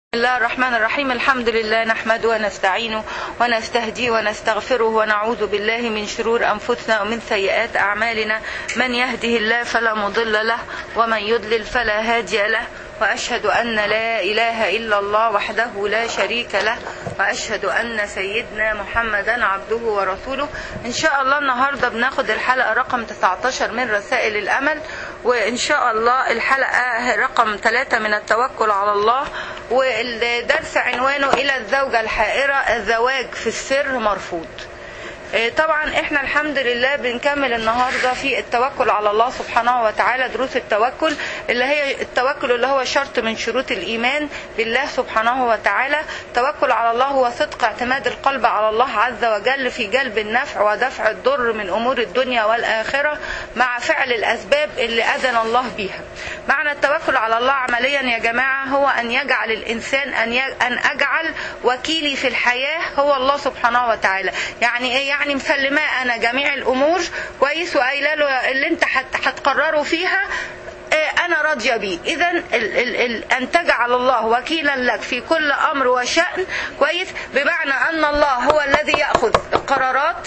الله الرحمن الرحيم الحمد لله نحمده ونستعينه ونستهديه ونستغفره ونعوذ بالله من شرور أنفسنا ومن سيئات أعمالنا من يهده الله فلا مضل له ومن يضلل فلا هادي له وأشهد أن لا إله إلا الله وحده لا شريك له وأشهد أن سيدنا محمدا عبده ورسوله إن شاء الله النهاردة بناخد الحلقة رقم 19 من رسائل الأمل وإن شاء الله الحلقة رقم 3 من التوكل على الله والدرس عنوانه إلى الزوجة الحائرة الزواج في السر مرفوض طبعا احنا الحمد لله بنكمل النهارده في التوكل على الله سبحانه وتعالى دروس التوكل اللي هي التوكل اللي هو شرط من شروط الايمان بالله سبحانه وتعالى التوكل على الله هو صدق اعتماد القلب على الله عز وجل في جلب النفع ودفع الضر من امور الدنيا والاخره مع فعل الاسباب اللي اذن الله بها معنى التوكل على الله عمليا يا جماعه هو ان يجعل الانسان ان ان اجعل وكيلي في الحياه هو الله سبحانه وتعالى يعني ايه يعني مسلماه انا جميع الامور كويس وقايله له اللي انت هتقرره فيها انا راضيه بيه اذا ال ال ال ان تجعل الله وكيلا لك في كل امر وشان كويس بمعنى ان الله هو الذي ياخذ القرارات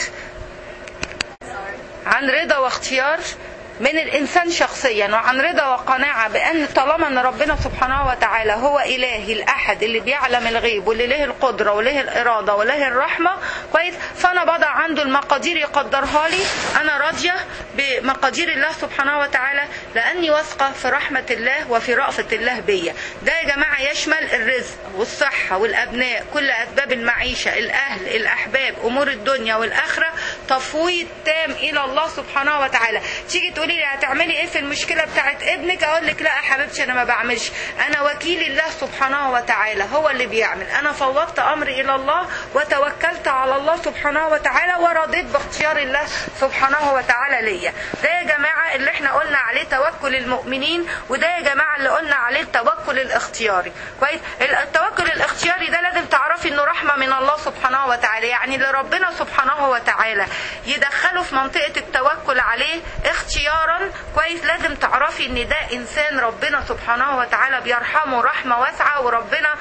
عن رضا واختيار من الانسان شخصيا وعن رضا وقناعه بان طالما ان ربنا سبحانه وتعالى هو اله الاحد اللي بيعلم الغيب واللي له القدره وله الاراده وله الرحمه كويس فانا بضع عنده المقادير يقدرها لي انا راضيه بمقادير الله سبحانه وتعالى لاني واثقه في رحمه الله وفي رأفه الله بيا ده يا جماعه يشمل الرزق والصحه والابناء كل اسباب المعيشه الاهل الاحباب امور الدنيا والاخره تفويض تام الى الله سبحانه وتعالى تيجي تقولي لي هتعملي ايه في المشكله بتاعت ابنك اقول لك لا يا حبيبتي انا ما بعملش انا وكيل الله سبحانه وتعالى هو اللي بيعمل انا فوضت امري الى الله وتوكلت على الله سبحانه وتعالى ورضيت باختيار الله سبحانه وتعالى ليا ده يا جماعه اللي احنا قلنا عليه توكل المؤمنين وده يا جماعه اللي قلنا عليه التوكل الاختياري كويس التوكل الاختياري ده لازم تعرفي انه رحمه من الله سبحانه وتعالى يعني اللي ربنا سبحانه وتعالى يدخله في منطقه التوكل عليه اختيار اختيارا كويس لازم تعرفي ان ده انسان ربنا سبحانه وتعالى بيرحمه رحمه واسعه وربنا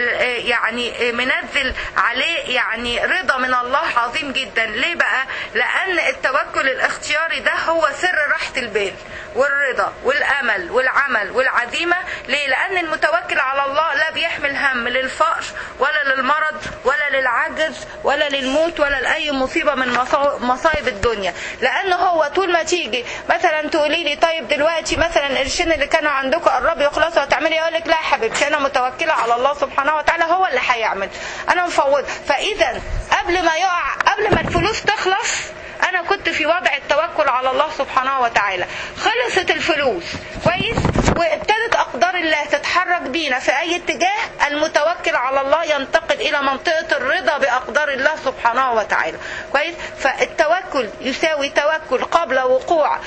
يعني منزل عليه يعني رضا من الله عظيم جدا ليه بقى لان التوكل الاختياري ده هو سر راحه البال والرضا والامل والعمل والعزيمه ليه لان المتوكل على الله لا بيحمل هم للفقر ولا للمرض ولا للعجز ولا للموت ولا لاي مصيبه من مصايب الدنيا لان هو طول ما تيجي مثلا تقولي لي طيب دلوقتي مثلا القرشين اللي كانوا عندكم قربوا يخلصوا هتعملي اقول لك لا يا حبيبتي انا متوكله على الله سبحانه وتعالى هو اللي هيعمل انا مفوض فاذا قبل ما يقع قبل ما الفلوس تخلص انا كنت في وضع التوكل على الله سبحانه وتعالى خلصت الفلوس كويس وابتدت اقدار الله تتحرك بينا في اي اتجاه المتوكل على الله ينتقل الى منطقه الرضا باقدار الله سبحانه وتعالى كويس فالتوكل يساوي توكل قبل وقوع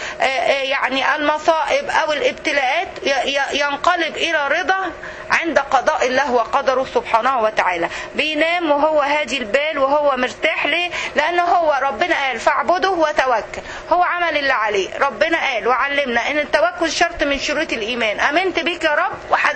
يعني المصائب او الابتلاءات ينقلب الى رضا عند قضاء الله وقدره سبحانه وتعالى بينام وهو هادي البال وهو مرتاح ليه لانه هو ربنا قال فاعبده وتوكل هو عمل اللي عليه ربنا قال وعلمنا ان التوكل شرط من شروط الايمان امنت بيك يا رب وحد...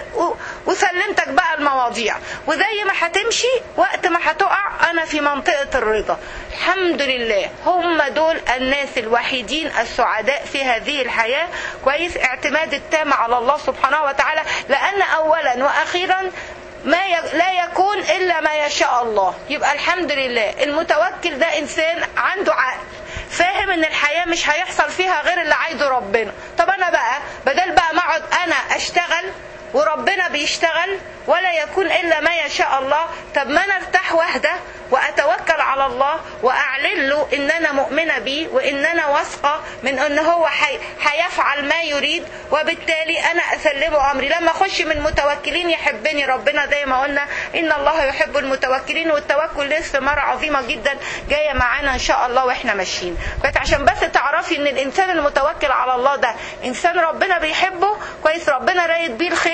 وسلمتك بقى المواضيع وزي ما هتمشي وقت ما هتقع انا في منطقه الرضا الحمد لله هم دول الناس الوحيدين السعداء في هذه الحياه كويس اعتماد التام على الله سبحانه وتعالى لان اولا واخيرا ما ي... لا يكون الا ما يشاء الله يبقى الحمد لله المتوكل ده انسان عنده عقل فاهم ان الحياه مش هيحصل فيها غير اللي عايزه ربنا طب انا بقى بدل بقى ما اقعد انا اشتغل وربنا بيشتغل ولا يكون الا ما يشاء الله طب ما انا ارتاح واهدى واتوكل على الله واعلن له ان انا مؤمنه بيه وان انا واثقه من ان هو حي... هيفعل ما يريد وبالتالي انا اسلمه امري لما اخش من متوكلين يحبني ربنا زي ما قلنا ان الله يحب المتوكلين والتوكل لسه مره عظيمه جدا جايه معانا ان شاء الله واحنا ماشيين بس عشان بس تعرفي ان الانسان المتوكل على الله ده انسان ربنا بيحبه كويس ربنا رايد بيه الخير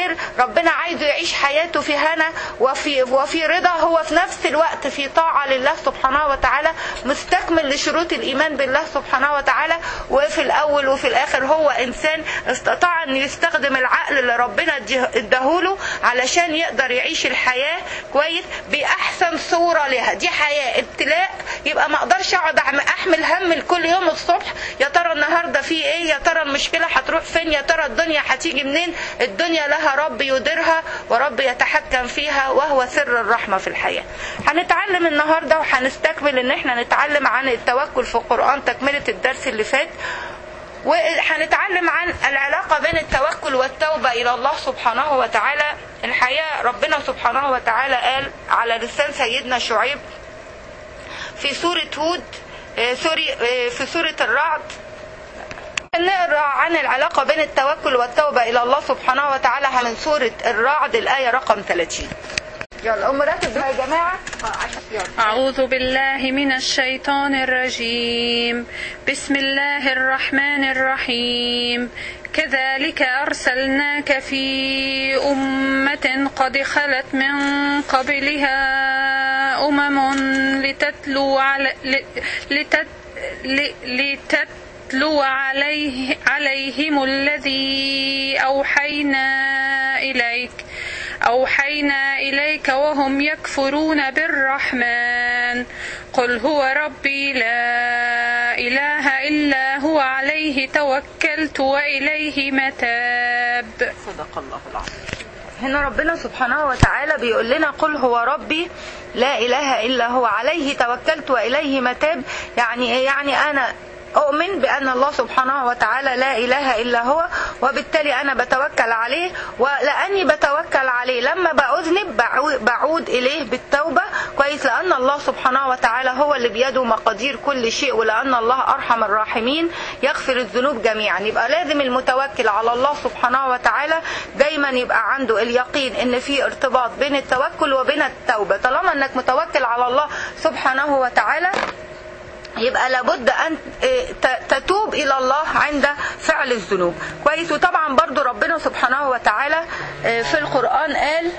خير ربنا عايزه يعيش حياته في هنا وفي وفي رضا هو في نفس الوقت في طاعة لله سبحانه وتعالى مستكمل لشروط الإيمان بالله سبحانه وتعالى وفي الأول وفي الآخر هو إنسان استطاع أن يستخدم العقل اللي ربنا اداهوله علشان يقدر يعيش الحياة كويس بأحسن صورة لها دي حياة ابتلاء يبقى ما اقدرش اقعد احمل هم كل يوم الصبح يا ترى النهارده في ايه يا ترى المشكله هتروح فين يا ترى الدنيا هتيجي منين الدنيا لها رب يديرها ورب يتحكم فيها وهو سر الرحمه في الحياه هنتعلم النهارده وهنستكمل ان احنا نتعلم عن التوكل في القران تكمله الدرس اللي فات وهنتعلم عن العلاقة بين التوكل والتوبة إلى الله سبحانه وتعالى الحقيقة ربنا سبحانه وتعالى قال على لسان سيدنا شعيب في سورة هود سوري في سورة الرعد نقرا عن العلاقة بين التوكل والتوبة إلى الله سبحانه وتعالى من سورة الرعد الآية رقم 30 يلا أم راتب يا جماعة أعوذ بالله من الشيطان الرجيم بسم الله الرحمن الرحيم كذلك أرسلناك في أمة قد خلت من قبلها أمم لتتلو على لتت لتتلو عليه عليهم الذي أوحينا إليك أوحينا إليك وهم يكفرون بالرحمن قل هو ربي لا إله إلا هو عليه توكلت وإليه متاب صدق الله العظيم هنا ربنا سبحانه وتعالى بيقول لنا قل هو ربي لا إله إلا هو عليه توكلت وإليه متاب يعني إيه يعني أنا أؤمن بأن الله سبحانه وتعالى لا إله إلا هو وبالتالي أنا بتوكل عليه ولأني بتوكل عليه لما بأذنب بعود إليه بالتوبة كويس لأن الله سبحانه وتعالى هو اللي بيده مقادير كل شيء ولأن الله أرحم الراحمين يغفر الذنوب جميعا يبقى لازم المتوكل على الله سبحانه وتعالى دايما يبقى عنده اليقين ان في ارتباط بين التوكل وبين التوبة طالما انك متوكل على الله سبحانه وتعالى يبقى لابد ان تتوب الى الله عند فعل الذنوب كويس وطبعا برضو ربنا سبحانه وتعالى في القرآن قال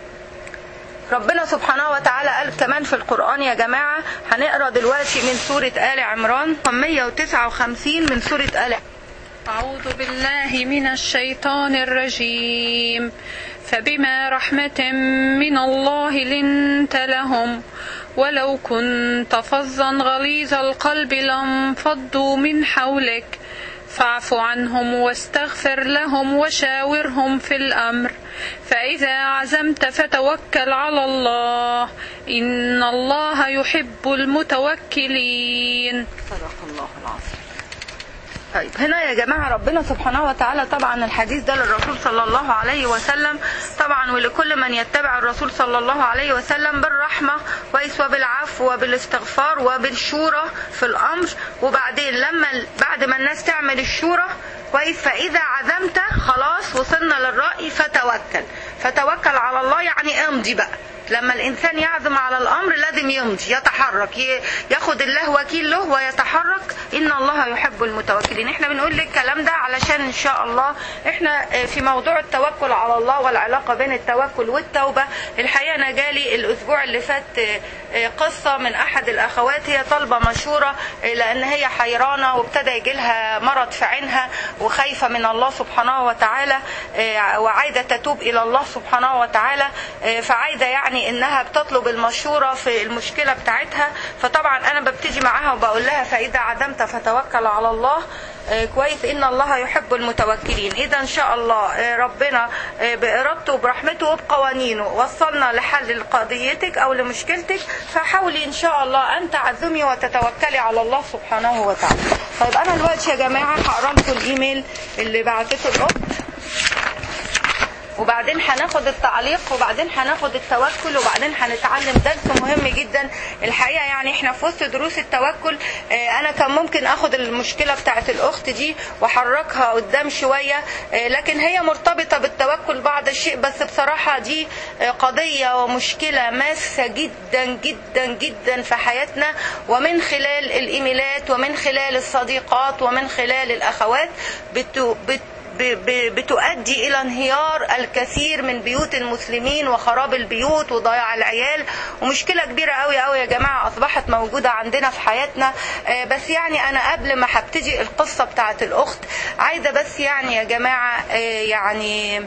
ربنا سبحانه وتعالى قال كمان في القرآن يا جماعة هنقرا دلوقتي من سورة آل عمران 159 من سورة آل أعوذ بالله من الشيطان الرجيم فبما رحمة من الله لنت لهم ولو كنت فظا غليظ القلب لانفضوا من حولك فاعف عنهم واستغفر لهم وشاورهم في الامر فاذا عزمت فتوكل على الله ان الله يحب المتوكلين صدق الله العظيم طيب هنا يا جماعة ربنا سبحانه وتعالى طبعا الحديث ده للرسول صلى الله عليه وسلم طبعا ولكل من يتبع الرسول صلى الله عليه وسلم بالرحمة كويس وبالعفو وبالاستغفار وبالشورى في الأمر وبعدين لما بعد ما الناس تعمل الشورى كويس فإذا عزمت خلاص وصلنا للرأي فتوكل فتوكل على الله يعني امضي بقى لما الانسان يعزم على الامر لازم يمضي يتحرك ياخد الله وكيل له ويتحرك ان الله يحب المتوكلين احنا بنقول لك الكلام ده علشان ان شاء الله احنا في موضوع التوكل على الله والعلاقه بين التوكل والتوبه الحقيقه انا جالي الاسبوع اللي فات قصه من احد الاخوات هي طالبه مشوره لان هي حيرانه وابتدى يجي لها مرض في عينها وخايفه من الله سبحانه وتعالى وعايزه تتوب الى الله سبحانه وتعالى فعايزه يعني يعني انها بتطلب المشورة في المشكلة بتاعتها فطبعا انا ببتدي معاها وبقول لها فاذا عزمت فتوكل على الله كويس ان الله يحب المتوكلين اذا ان شاء الله ربنا بارادته وبرحمته وبقوانينه وصلنا لحل قضيتك او لمشكلتك فحاولي ان شاء الله ان تعزمي وتتوكلي على الله سبحانه وتعالى طيب انا دلوقتي يا جماعه هقرا لكم الايميل اللي بعتته الاخت وبعدين هناخد التعليق وبعدين هناخد التوكل وبعدين هنتعلم درس مهم جدا الحقيقه يعني احنا في وسط دروس التوكل انا كان ممكن اخد المشكله بتاعت الاخت دي واحركها قدام شويه لكن هي مرتبطه بالتوكل بعض الشيء بس بصراحه دي قضيه ومشكله ماسه جدا جدا جدا في حياتنا ومن خلال الايميلات ومن خلال الصديقات ومن خلال الاخوات بت... بت... ب- ب- بتؤدي الى انهيار الكثير من بيوت المسلمين وخراب البيوت وضياع العيال ومشكله كبيره قوي قوي يا جماعه اصبحت موجوده عندنا في حياتنا آه، بس يعني انا قبل ما هبتدي القصه بتاعت الاخت عايزه بس يعني يا جماعه آه، يعني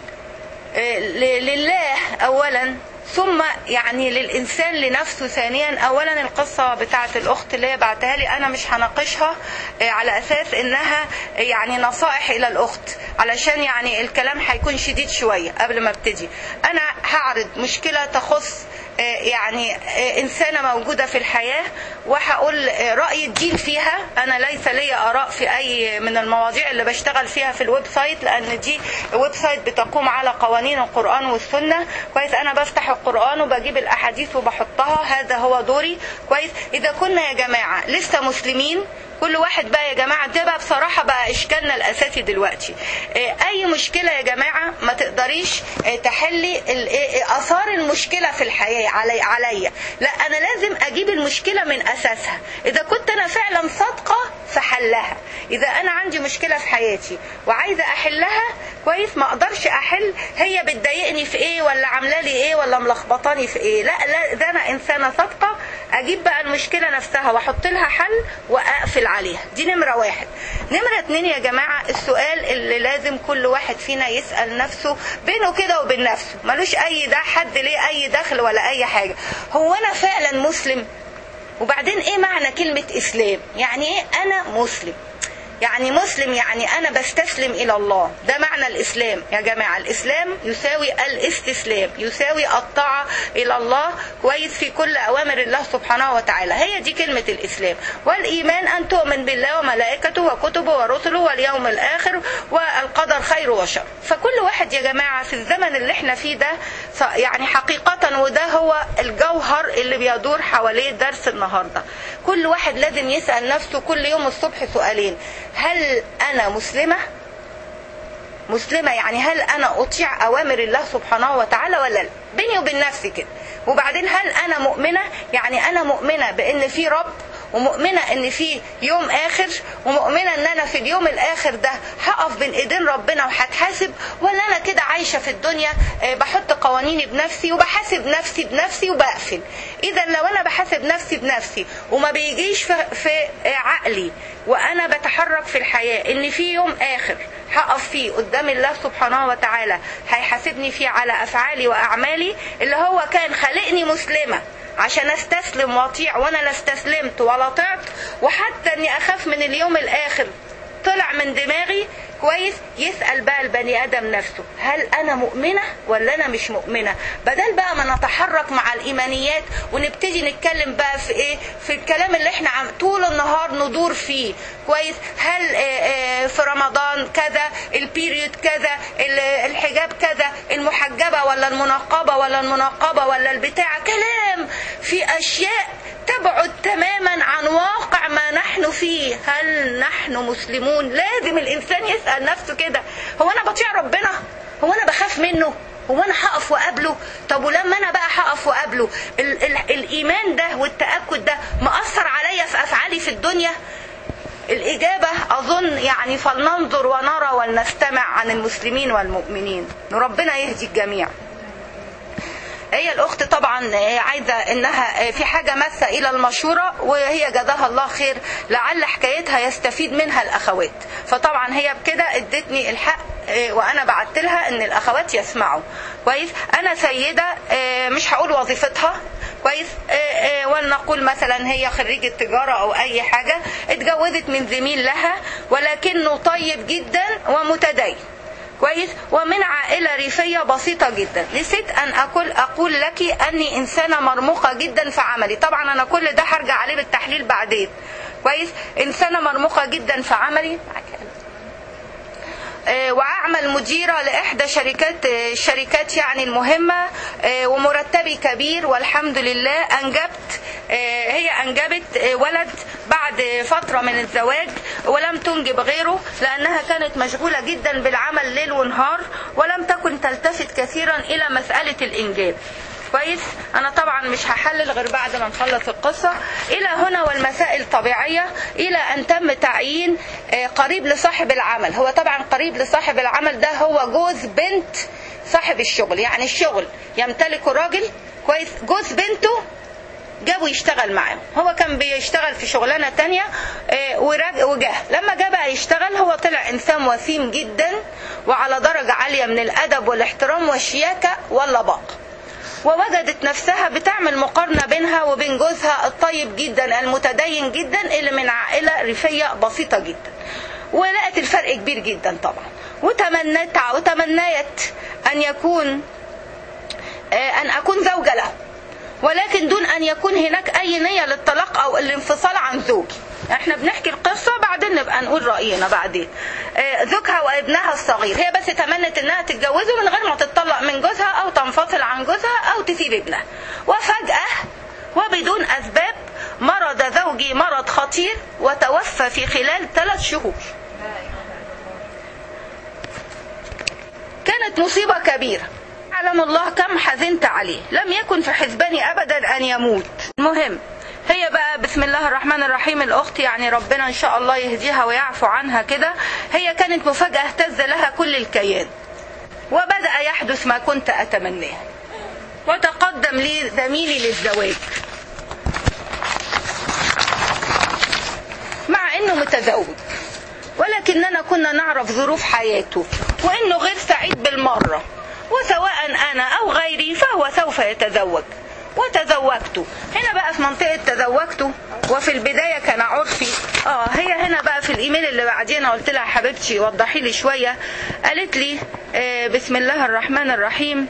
ل- لله اولا ثم يعني للانسان لنفسه ثانيا اولا القصه بتاعه الاخت اللي هي بعتها لي انا مش هناقشها آه، على اساس انها يعني نصائح الى الاخت علشان يعني الكلام هيكون شديد شويه قبل ما ابتدي انا هعرض مشكله تخص آه، يعني آه، إنسانة موجودة في الحياة وهقول آه، رأي الدين فيها أنا ليس لي آراء في أي من المواضيع اللي بشتغل فيها في الويب سايت لأن دي ويب سايت بتقوم على قوانين القرآن والسنة كويس أنا بفتح القرآن وبجيب الأحاديث وبحطها هذا هو دوري كويس إذا كنا يا جماعة لسه مسلمين كل واحد بقى يا جماعة ده بقى بصراحة بقى إشكالنا الأساسي دلوقتي آه، أي مشكلة يا جماعة ما تقدريش آه، تحلي ال- آه، آثار المشكلة في الحياة علي عليا لا أنا لازم أجيب المشكلة من أساسها إذا كنت أنا فعلا صادقة في حلها إذا أنا عندي مشكلة في حياتي وعايزة أحلها كويس ما أقدرش أحل هي بتضايقني في إيه ولا عاملة لي إيه ولا ملخبطاني في إيه لا لا ده أنا إنسانة صادقة أجيب بقى المشكلة نفسها وأحط لها حل وأقفل عليها دي نمرة واحد نمرة اتنين يا جماعة السؤال اللي لازم كل واحد فينا يسأل نفسه بينه كده وبين نفسه ملوش أي ده حد ليه أي دخل ولا أي حاجة هو أنا فعلا مسلم وبعدين ايه معنى كلمة اسلام يعني ايه انا مسلم يعني مسلم يعني انا بستسلم الى الله ده معنى الاسلام يا جماعة الاسلام يساوي الاستسلام يساوي الطاعة الى الله كويس في كل اوامر الله سبحانه وتعالى هي دي كلمة الاسلام والايمان ان تؤمن بالله وملائكته وكتبه ورسله واليوم الاخر والقدر خير وشر فكل واحد يا جماعة في الزمن اللي احنا فيه ده ف- يعني حقيقة وده هو الجوهر اللي بيدور حواليه درس النهاردة كل واحد لازم يسأل نفسه كل يوم الصبح سؤالين هل أنا مسلمة مسلمة يعني هل أنا أطيع أوامر الله سبحانه وتعالى ولا لا بيني وبين نفسي كده وبعدين هل أنا مؤمنة يعني أنا مؤمنة بأن في رب ومؤمنة ان في يوم اخر ومؤمنة ان انا في اليوم الاخر ده هقف بين ايدين ربنا وهتحاسب ولا انا كده عايشة في الدنيا آه، بحط قوانيني بنفسي وبحاسب نفسي بنفسي وبقفل اذا لو انا بحاسب نفسي بنفسي وما بيجيش في, في آه، عقلي وانا بتحرك في الحياة ان في يوم اخر هقف فيه قدام الله سبحانه وتعالى هيحاسبني فيه على افعالي واعمالي اللي هو كان خلقني مسلمة عشان استسلم واطيع وانا لا استسلمت ولا طعت وحتى اني اخاف من اليوم الاخر طلع من دماغي كويس يسأل بقى البني آدم نفسه هل أنا مؤمنة ولا أنا مش مؤمنة بدل بقى ما نتحرك مع الإيمانيات ونبتدي نتكلم بقى في إيه في الكلام اللي إحنا عم طول النهار ندور فيه كويس هل آه، آه، في رمضان كذا البيريود كذا ال- الحجاب كذا المحجبة ولا المنقبة ولا المنقبة ولا البتاع كلام في أشياء تبعد تماما عن واقع ما نحن فيه هل نحن مسلمون لازم الانسان يسال نفسه كده هو انا بطيع ربنا هو انا بخاف منه هو انا هقف واقابله طب ولما انا بقى هقف واقابله ال- ال- الايمان ده والتاكد ده مأثر عليا في افعالي في الدنيا الإجابة أظن يعني فلننظر ونرى ولنستمع عن المسلمين والمؤمنين ربنا يهدي الجميع هي الاخت طبعا عايزه انها في حاجه ماسه الى المشوره وهي جزاها الله خير لعل حكايتها يستفيد منها الاخوات فطبعا هي بكده ادتني الحق وانا بعت لها ان الاخوات يسمعوا كويس انا سيده مش هقول وظيفتها كويس ولنقول مثلا هي خريجة تجارة او اي حاجة اتجوزت من زميل لها ولكنه طيب جدا ومتدين كويس ومن عائلة ريفية بسيطة جدا نسيت أن أقول, أقول لك أني إنسانة مرموقة جدا في عملي طبعا أنا كل ده هرجع عليه بالتحليل بعدين كويس إنسانة مرموقة جدا في عملي وأعمل مديرة لإحدى شركات الشركات يعني المهمة ومرتبي كبير والحمد لله أنجبت هي أنجبت ولد بعد فترة من الزواج ولم تنجب غيره لأنها كانت مشغولة جدا بالعمل ليل ونهار ولم تكن تلتفت كثيرا إلى مسألة الإنجاب كويس انا طبعا مش هحلل غير بعد ما نخلص القصه الى هنا والمسائل طبيعيه الى ان تم تعيين آه، قريب لصاحب العمل هو طبعا قريب لصاحب العمل ده هو جوز بنت صاحب الشغل يعني الشغل يمتلكه راجل كويس جوز بنته جابه يشتغل معاهم هو كان بيشتغل في شغلانه تانية آه، ورج- وجاه لما جه بقى يشتغل هو طلع انسان وسيم جدا وعلى درجه عاليه من الادب والاحترام والشياكه واللباقه ووجدت نفسها بتعمل مقارنة بينها وبين جوزها الطيب جدا المتدين جدا اللي من عائلة ريفية بسيطة جدا ولقت الفرق كبير جدا طبعا وتمنت وتمنيت أن يكون آه، أن أكون زوجة له ولكن دون أن يكون هناك أي نية للطلاق أو الانفصال عن زوجي احنا بنحكي القصة بعدين نبقى نقول رأينا بعدين آه، زوجها وابنها الصغير هي بس تمنت انها تتجوزه من غير ما تتطلق من جوزها او تنفصل عن جوزها او تسيب ابنها وفجأة وبدون اسباب مرض زوجي مرض خطير وتوفى في خلال ثلاث شهور كانت مصيبة كبيرة أعلم الله كم حزنت عليه لم يكن في حسباني أبدا أن يموت المهم هي بقى بسم الله الرحمن الرحيم الأخت يعني ربنا إن شاء الله يهديها ويعفو عنها كده هي كانت مفاجأة اهتز لها كل الكيان وبدأ يحدث ما كنت أتمناه وتقدم لي زميلي للزواج مع انه متزوج ولكننا كنا نعرف ظروف حياته وانه غير سعيد بالمره وسواء انا او غيري فهو سوف يتزوج وتزوجت هنا بقى في منطقة تزوجته وفي البداية كان عرفي اه هي هنا بقى في الايميل اللي بعدين أنا قلت لها حبيبتي وضحي لي شوية قالت لي آه بسم الله الرحمن الرحيم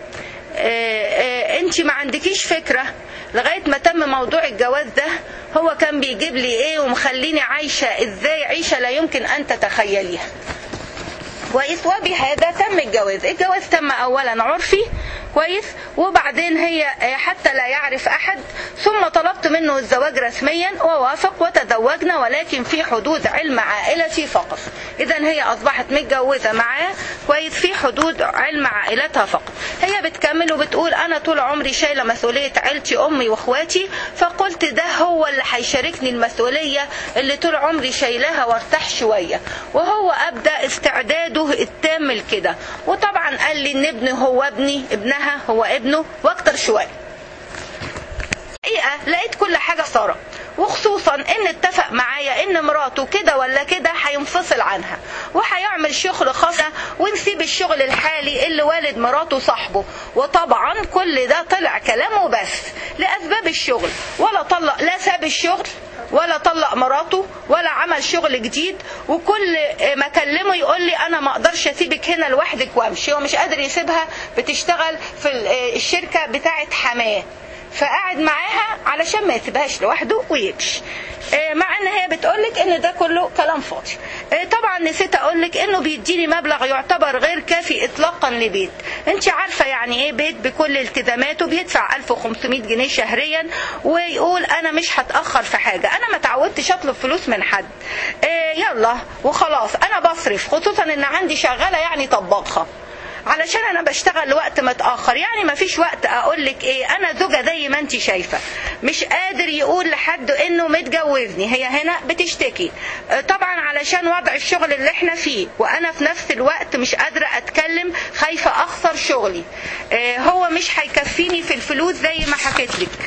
انت ما عندكيش فكرة لغاية ما تم موضوع الجواز ده هو كان بيجيب لي ايه ومخليني عايشة ازاي عيشة لا يمكن ان تتخيليها كويس وبهذا تم الجواز الجواز تم اولا عرفي كويس وبعدين هي حتى لا يعرف احد ثم طلبت منه الزواج رسميا ووافق وتزوجنا ولكن في حدود علم عائلتي فقط اذا هي اصبحت متجوزه معاه كويس في حدود علم عائلتها فقط هي بتكمل وبتقول انا طول عمري شايله مسؤوليه عيلتي امي واخواتي فقلت ده هو اللي هيشاركني المسؤوليه اللي طول عمري شايلاها وارتاح شويه وهو ابدا استعداده التام لكده وطبعا قال لي ان ابني هو ابني ابنها هو ابنه واكتر شويه الحقيقه لقيت كل حاجه صارت وخصوصا ان اتفق معايا ان مراته كده ولا كده هينفصل عنها وهيعمل شغل خاص ونسيب الشغل الحالي اللي والد مراته صاحبه وطبعا كل ده طلع كلامه بس لاسباب الشغل ولا طلق لا ساب الشغل ولا طلق مراته ولا عمل شغل جديد وكل ما اكلمه يقول لي انا ما اقدرش اسيبك هنا لوحدك وامشي هو مش قادر يسيبها بتشتغل في الشركه بتاعه حماه فقعد معاها علشان ما يسيبهاش لوحده ويمشي مع ان هي بتقولك ان ده كله كلام فاضي طبعا نسيت اقولك انه بيديني مبلغ يعتبر غير كافي اطلاقا لبيت انت عارفه يعني ايه بيت بكل التزاماته بيدفع 1500 جنيه شهريا ويقول انا مش هتاخر في حاجه انا ما تعودتش اطلب فلوس من حد يلا وخلاص انا بصرف خصوصا ان عندي شغاله يعني طباخه علشان انا بشتغل وقت متاخر يعني ما فيش وقت اقول لك ايه انا زوجه زي ما انت شايفه مش قادر يقول لحد انه متجوزني هي هنا بتشتكي طبعا علشان وضع الشغل اللي احنا فيه وانا في نفس الوقت مش قادره اتكلم خايفه اخسر شغلي هو مش هيكفيني في الفلوس زي ما حكيت لك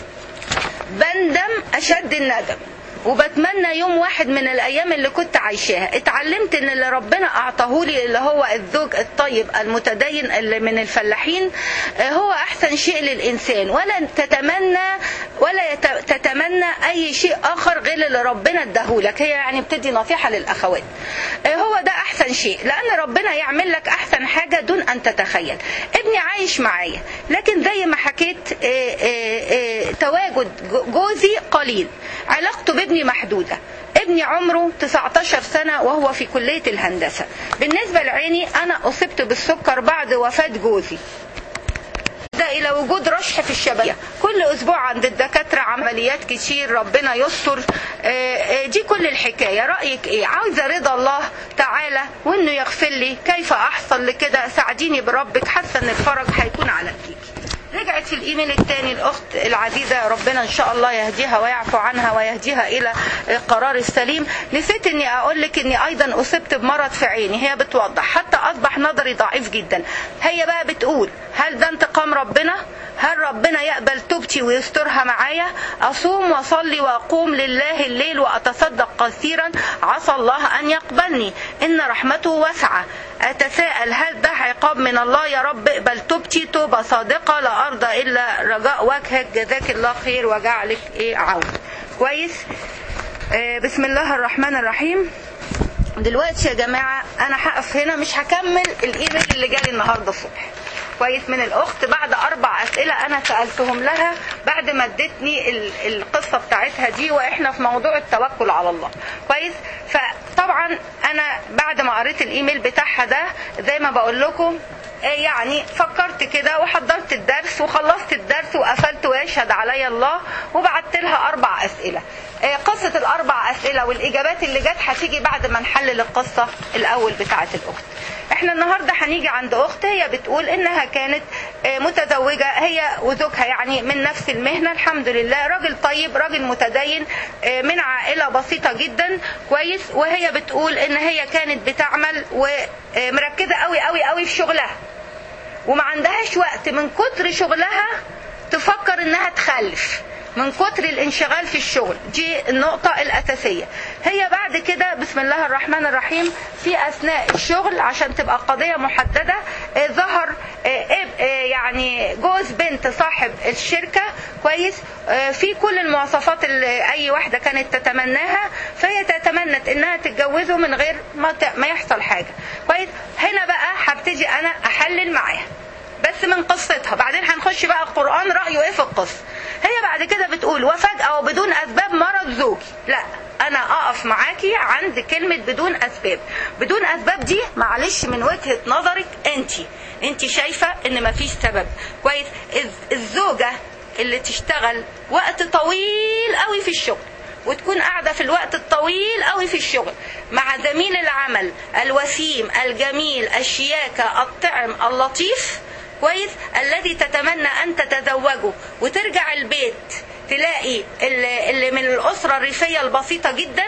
بندم اشد الندم وبتمنى يوم واحد من الايام اللي كنت عايشاها اتعلمت ان اللي ربنا اعطاهولي اللي هو الزوج الطيب المتدين اللي من الفلاحين هو احسن شيء للانسان ولا تتمنى ولا تتمنى اي شيء اخر غير اللي ربنا اداهولك هي يعني بتدي نصيحه للاخوات هو ده احسن شيء لان ربنا يعمل لك احسن حاجه دون ان تتخيل ابني عايش معايا لكن زي ما حكيت تواجد جوزي قليل علاقته بابني محدودة ابني عمره 19 سنة وهو في كلية الهندسة بالنسبة لعيني أنا أصبت بالسكر بعد وفاة جوزي ده إلى وجود رشح في الشبكية كل أسبوع عند الدكاترة عمليات كتير ربنا يستر دي كل الحكاية رأيك إيه عاوزة رضا الله تعالى وإنه يغفر لي كيف أحصل لكده ساعديني بربك حاسة إن الفرج هيكون على إيديك رجعت في الايميل الثاني الاخت العزيزه ربنا ان شاء الله يهديها ويعفو عنها ويهديها الى القرار السليم نسيت اني اقول لك اني ايضا اصبت بمرض في عيني هي بتوضح حتى اصبح نظري ضعيف جدا هي بقى بتقول هل ده انتقام ربنا هل ربنا يقبل توبتي ويسترها معايا اصوم واصلي واقوم لله الليل واتصدق كثيرا عسى الله ان يقبلني ان رحمته واسعه اتساءل هل ده عقاب من الله يا رب اقبل توبتي توبه صادقه لا ارضى الا رجاء وجهك جزاك الله خير وجعلك ايه عون كويس آه بسم الله الرحمن الرحيم دلوقتي يا جماعه انا هقف هنا مش هكمل الايميل اللي جالي النهارده الصبح كويس من الاخت بعد اربع اسئله انا سالتهم لها بعد ما ادتني القصه بتاعتها دي واحنا في موضوع التوكل على الله كويس فطبعا انا بعد ما قريت الايميل بتاعها ده زي ما بقول لكم يعني فكرت كده وحضرت الدرس وخلصت الدرس وقفلت ويشهد علي الله وبعت لها اربع اسئله قصه الاربع اسئله والاجابات اللي جت هتيجي بعد ما نحلل القصه الاول بتاعه الاخت احنا النهارده هنيجي عند اخت هي بتقول انها كانت متزوجه هي وزوجها يعني من نفس المهنه الحمد لله راجل طيب راجل متدين من عائله بسيطه جدا كويس وهي بتقول ان هي كانت بتعمل ومركزه قوي قوي قوي في شغلها وما عندهاش وقت من كتر شغلها تفكر انها تخلف من كتر الانشغال في الشغل دي النقطة الأساسية هي بعد كده بسم الله الرحمن الرحيم في أثناء الشغل عشان تبقى قضية محددة آه ظهر آه آه يعني جوز بنت صاحب الشركة كويس في كل المواصفات اللي أي واحدة كانت تتمناها فهي تتمنت إنها تتجوزه من غير ما, ما يحصل حاجة كويس هنا بقى هبتدي أنا أحلل معاها بس من قصتها بعدين هنخش بقى القرآن رأيه ايه في القصة هي بعد كده بتقول وفجأة وبدون أسباب مرض زوجي لا أنا أقف معاكي عند كلمة بدون أسباب بدون أسباب دي معلش من وجهة نظرك أنت أنت شايفة إن مفيش سبب كويس الزوجة اللي تشتغل وقت طويل قوي في الشغل وتكون قاعدة في الوقت الطويل قوي في الشغل مع زميل العمل الوسيم الجميل الشياكة الطعم اللطيف كويس الذي تتمنى أن تتزوجه وترجع البيت تلاقي اللي من الأسرة الريفية البسيطة جدا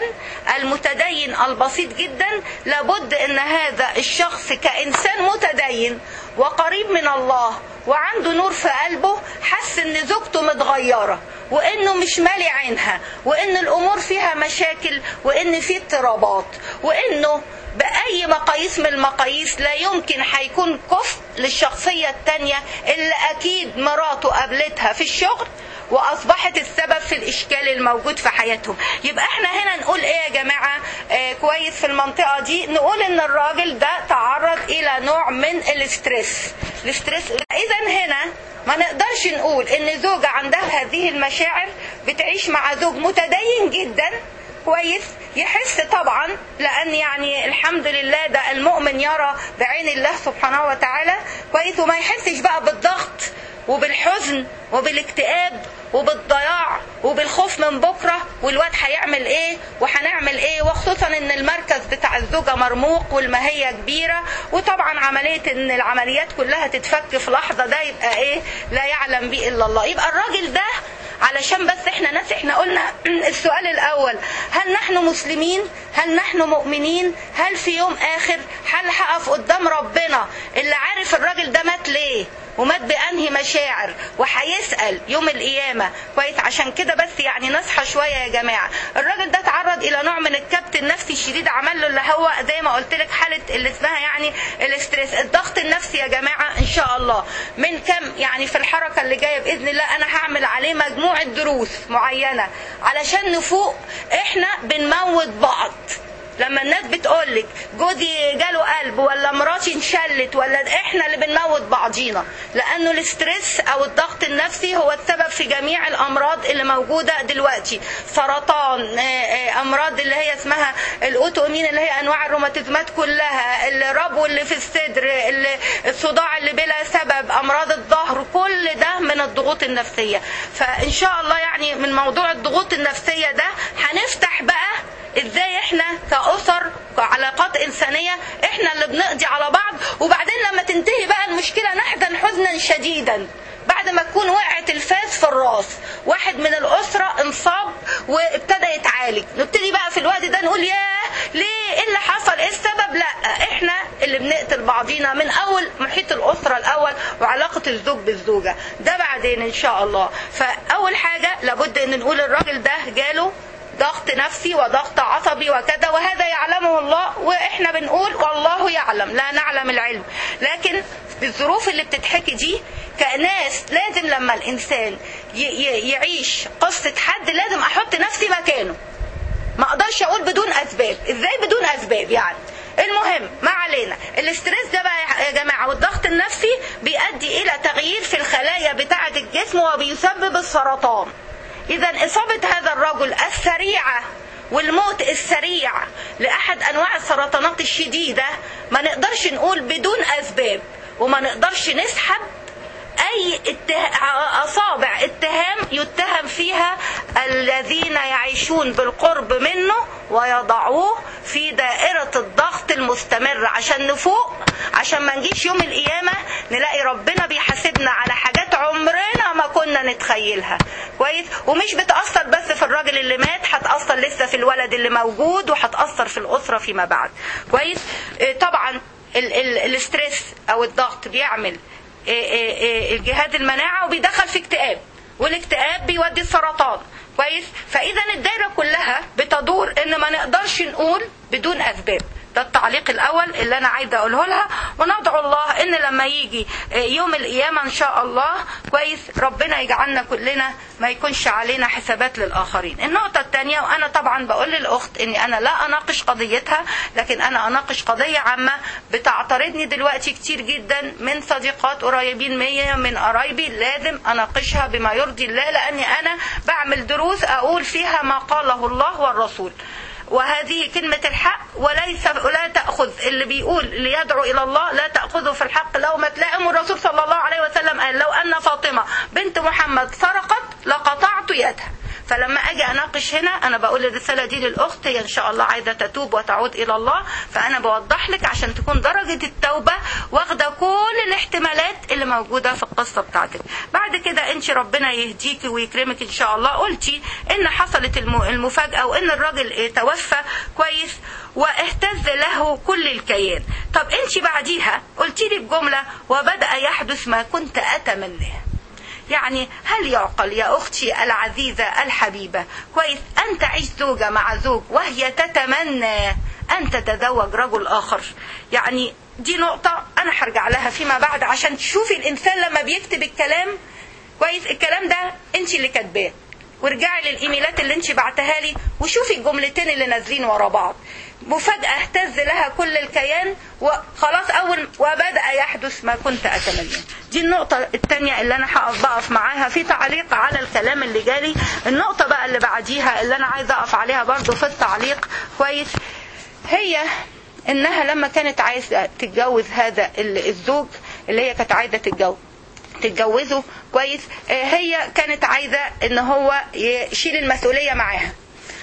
المتدين البسيط جدا لابد أن هذا الشخص كإنسان متدين وقريب من الله وعنده نور في قلبه حس ان زوجته متغيرة وانه مش مالي عينها وان الامور فيها مشاكل وان في اضطرابات وانه بأي مقاييس من المقاييس لا يمكن هيكون كفء للشخصية التانية اللي أكيد مراته قابلتها في الشغل واصبحت السبب في الاشكال الموجود في حياتهم يبقى احنا هنا نقول ايه يا جماعه آه كويس في المنطقه دي نقول ان الراجل ده تعرض الى نوع من الاسترس الاسترس اذا هنا ما نقدرش نقول ان زوجة عندها هذه المشاعر بتعيش مع زوج متدين جدا كويس يحس طبعا لان يعني الحمد لله ده المؤمن يرى بعين الله سبحانه وتعالى كويس وما يحسش بقى بالضغط وبالحزن وبالاكتئاب وبالضياع وبالخوف من بكرة والواد هيعمل ايه وهنعمل ايه وخصوصا ان المركز بتاع الزوجة مرموق والماهية كبيرة وطبعا عملية ان العمليات كلها تتفك في لحظة ده يبقى ايه لا يعلم به الا الله يبقى الراجل ده علشان بس احنا ناس احنا قلنا السؤال الاول هل نحن مسلمين هل نحن مؤمنين هل في يوم اخر هل هقف قدام ربنا اللي عارف الراجل ده مات ليه ومات بأنهي مشاعر وهيسأل يوم القيامة كويس عشان كده بس يعني نصحى شوية يا جماعة الراجل ده تعرض إلى نوع من الكبت النفسي الشديد عمل له اللي هو زي ما قلت لك حالة اللي اسمها يعني الاستريس الضغط النفسي يا جماعة إن شاء الله من كم يعني في الحركة اللي جاية بإذن الله أنا هعمل عليه مجموعة دروس معينة علشان نفوق إحنا بنموت بعض لما الناس بتقولك جوزي جاله قلب ولا مراتي انشلت ولا احنا اللي بنموت بعضينا لانه الاسترس او الضغط النفسي هو السبب في جميع الامراض اللي موجوده دلوقتي سرطان امراض اللي هي اسمها الاوتومين اللي هي انواع الروماتيزمات كلها الربو اللي في الصدر الصداع اللي بلا سبب امراض الظهر كل ده من الضغوط النفسيه فان شاء الله يعني من موضوع الضغوط النفسيه ده هنفتح بقى ازاي احنا كأسر كعلاقات انسانية احنا اللي بنقضي على بعض وبعدين لما تنتهي بقى المشكلة نحزن حزنا شديدا بعد ما تكون وقعت الفاس في الراس واحد من الاسره انصاب وابتدى يتعالج نبتدي بقى في الوقت ده نقول ياه ليه ايه اللي حصل ايه السبب لا احنا اللي بنقتل بعضينا من اول محيط الاسره الاول وعلاقه الزوج بالزوجه ده بعدين ان شاء الله فاول حاجه لابد ان نقول الراجل ده جاله ضغط نفسي وضغط عصبي وكذا وهذا يعلمه الله واحنا بنقول والله يعلم لا نعلم العلم لكن الظروف اللي بتتحكي دي كناس لازم لما الانسان يعيش قصة حد لازم احط نفسي مكانه ما اقدرش اقول بدون اسباب ازاي بدون اسباب يعني المهم ما علينا الاسترس ده بقى يا جماعه والضغط النفسي بيؤدي الى تغيير في الخلايا بتاعه الجسم وبيسبب السرطان اذا اصابه هذا الرجل السريعه والموت السريع لاحد انواع السرطانات الشديده ما نقدرش نقول بدون اسباب وما نقدرش نسحب اي اتها... اصابع اتهام يتهم فيها الذين يعيشون بالقرب منه ويضعوه في دائرة الضغط المستمر عشان نفوق عشان ما نجيش يوم القيامة نلاقي ربنا بيحاسبنا على حاجات عمرنا ما كنا نتخيلها كويس ومش بتأثر بس في الراجل اللي مات هتأثر لسه في الولد اللي موجود وهتأثر في الأسرة فيما بعد كويس طبعا الاسترس او الضغط بيعمل الجهاز المناعة وبيدخل في اكتئاب والاكتئاب بيودي السرطان كويس فاذا الدايره كلها بتدور ان ما نقدرش نقول بدون اسباب ده التعليق الاول اللي انا عايزه اقوله لها وندعو الله ان لما يجي يوم القيامه ان شاء الله كويس ربنا يجعلنا كلنا ما يكونش علينا حسابات للاخرين النقطه الثانيه وانا طبعا بقول للاخت اني انا لا اناقش قضيتها لكن انا اناقش قضيه عامه بتعترضني دلوقتي كتير جدا من صديقات قريبين مية من قرايبي لازم اناقشها بما يرضي الله لاني انا بعمل دروس اقول فيها ما قاله الله والرسول وهذه كلمة الحق وليس لا تأخذ اللي بيقول اللي يدعو إلى الله لا تأخذه في الحق لومة لائم والرسول صلى الله عليه وسلم قال لو أن فاطمة بنت محمد سرقت لقطعت يدها فلما اجي اناقش هنا انا بقول الرساله دي للاخت هي ان شاء الله عايزه تتوب وتعود الى الله فانا بوضح لك عشان تكون درجه التوبه واخده كل الاحتمالات اللي موجوده في القصه بتاعتك بعد كده انت ربنا يهديكي ويكرمك ان شاء الله قلتي ان حصلت المفاجاه وان الراجل توفى كويس واهتز له كل الكيان طب انت بعديها قلتي لي بجمله وبدا يحدث ما كنت اتمناه يعني هل يعقل يا أختي العزيزة الحبيبة كويس أن تعيش زوجة مع زوج وهي تتمنى أن تتزوج رجل آخر يعني دي نقطة أنا هرجع لها فيما بعد عشان تشوفي الإنسان لما بيكتب الكلام كويس الكلام ده أنت اللي كاتباه وارجعي للايميلات اللي انت بعتها لي وشوفي الجملتين اللي نازلين ورا بعض مفاجأة اهتز لها كل الكيان وخلاص أول وبدأ يحدث ما كنت أتمنى دي النقطة الثانية اللي أنا هقف بقف معاها في تعليق على الكلام اللي جالي النقطة بقى اللي بعديها اللي أنا عايزة أقف عليها برضو في التعليق كويس هي إنها لما كانت عايزة تتجوز هذا الزوج اللي هي كانت عايزة تتجوز تتجوزه كويس هي كانت عايزة ان هو يشيل المسؤولية معاها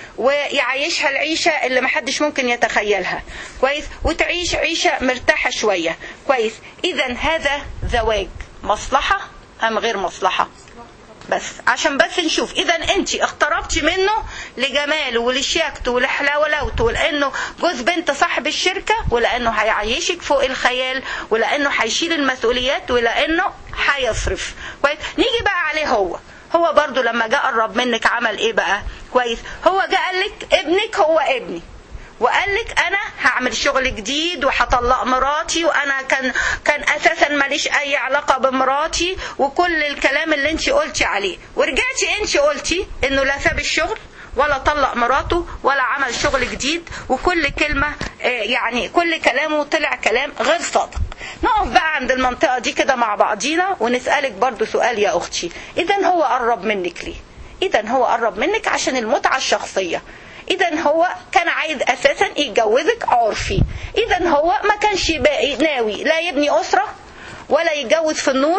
ويعيشها العيشة اللي محدش ممكن يتخيلها كويس وتعيش عيشة مرتاحة شوية كويس اذا هذا زواج مصلحة ام غير مصلحة بس عشان بس نشوف اذا انت اقتربتي منه لجماله ولشياكته ولحلاوته ولانه جوز بنت صاحب الشركه ولانه هيعيشك فوق الخيال ولانه هيشيل المسؤوليات ولانه هيصرف كويس نيجي بقى عليه هو هو برضو لما جاء قرب منك عمل ايه بقى كويس هو جاء قال لك ابنك هو ابني وقال لك انا هعمل شغل جديد وهطلق مراتي وانا كان كان اساسا ماليش اي علاقه بمراتي وكل الكلام اللي انت قلتي عليه ورجعتي انت قلتي انه لا ساب الشغل ولا طلق مراته ولا عمل شغل جديد وكل كلمة يعني كل كلامه طلع كلام غير صادق نقف بقى عند المنطقة دي كده مع بعضينا ونسألك برضو سؤال يا أختي إذا هو قرب منك ليه إذا هو قرب منك عشان المتعة الشخصية اذا هو كان عايز اساسا يتجوزك عرفي اذا هو ما كانش باقي ناوي لا يبني اسره ولا يتجوز في النور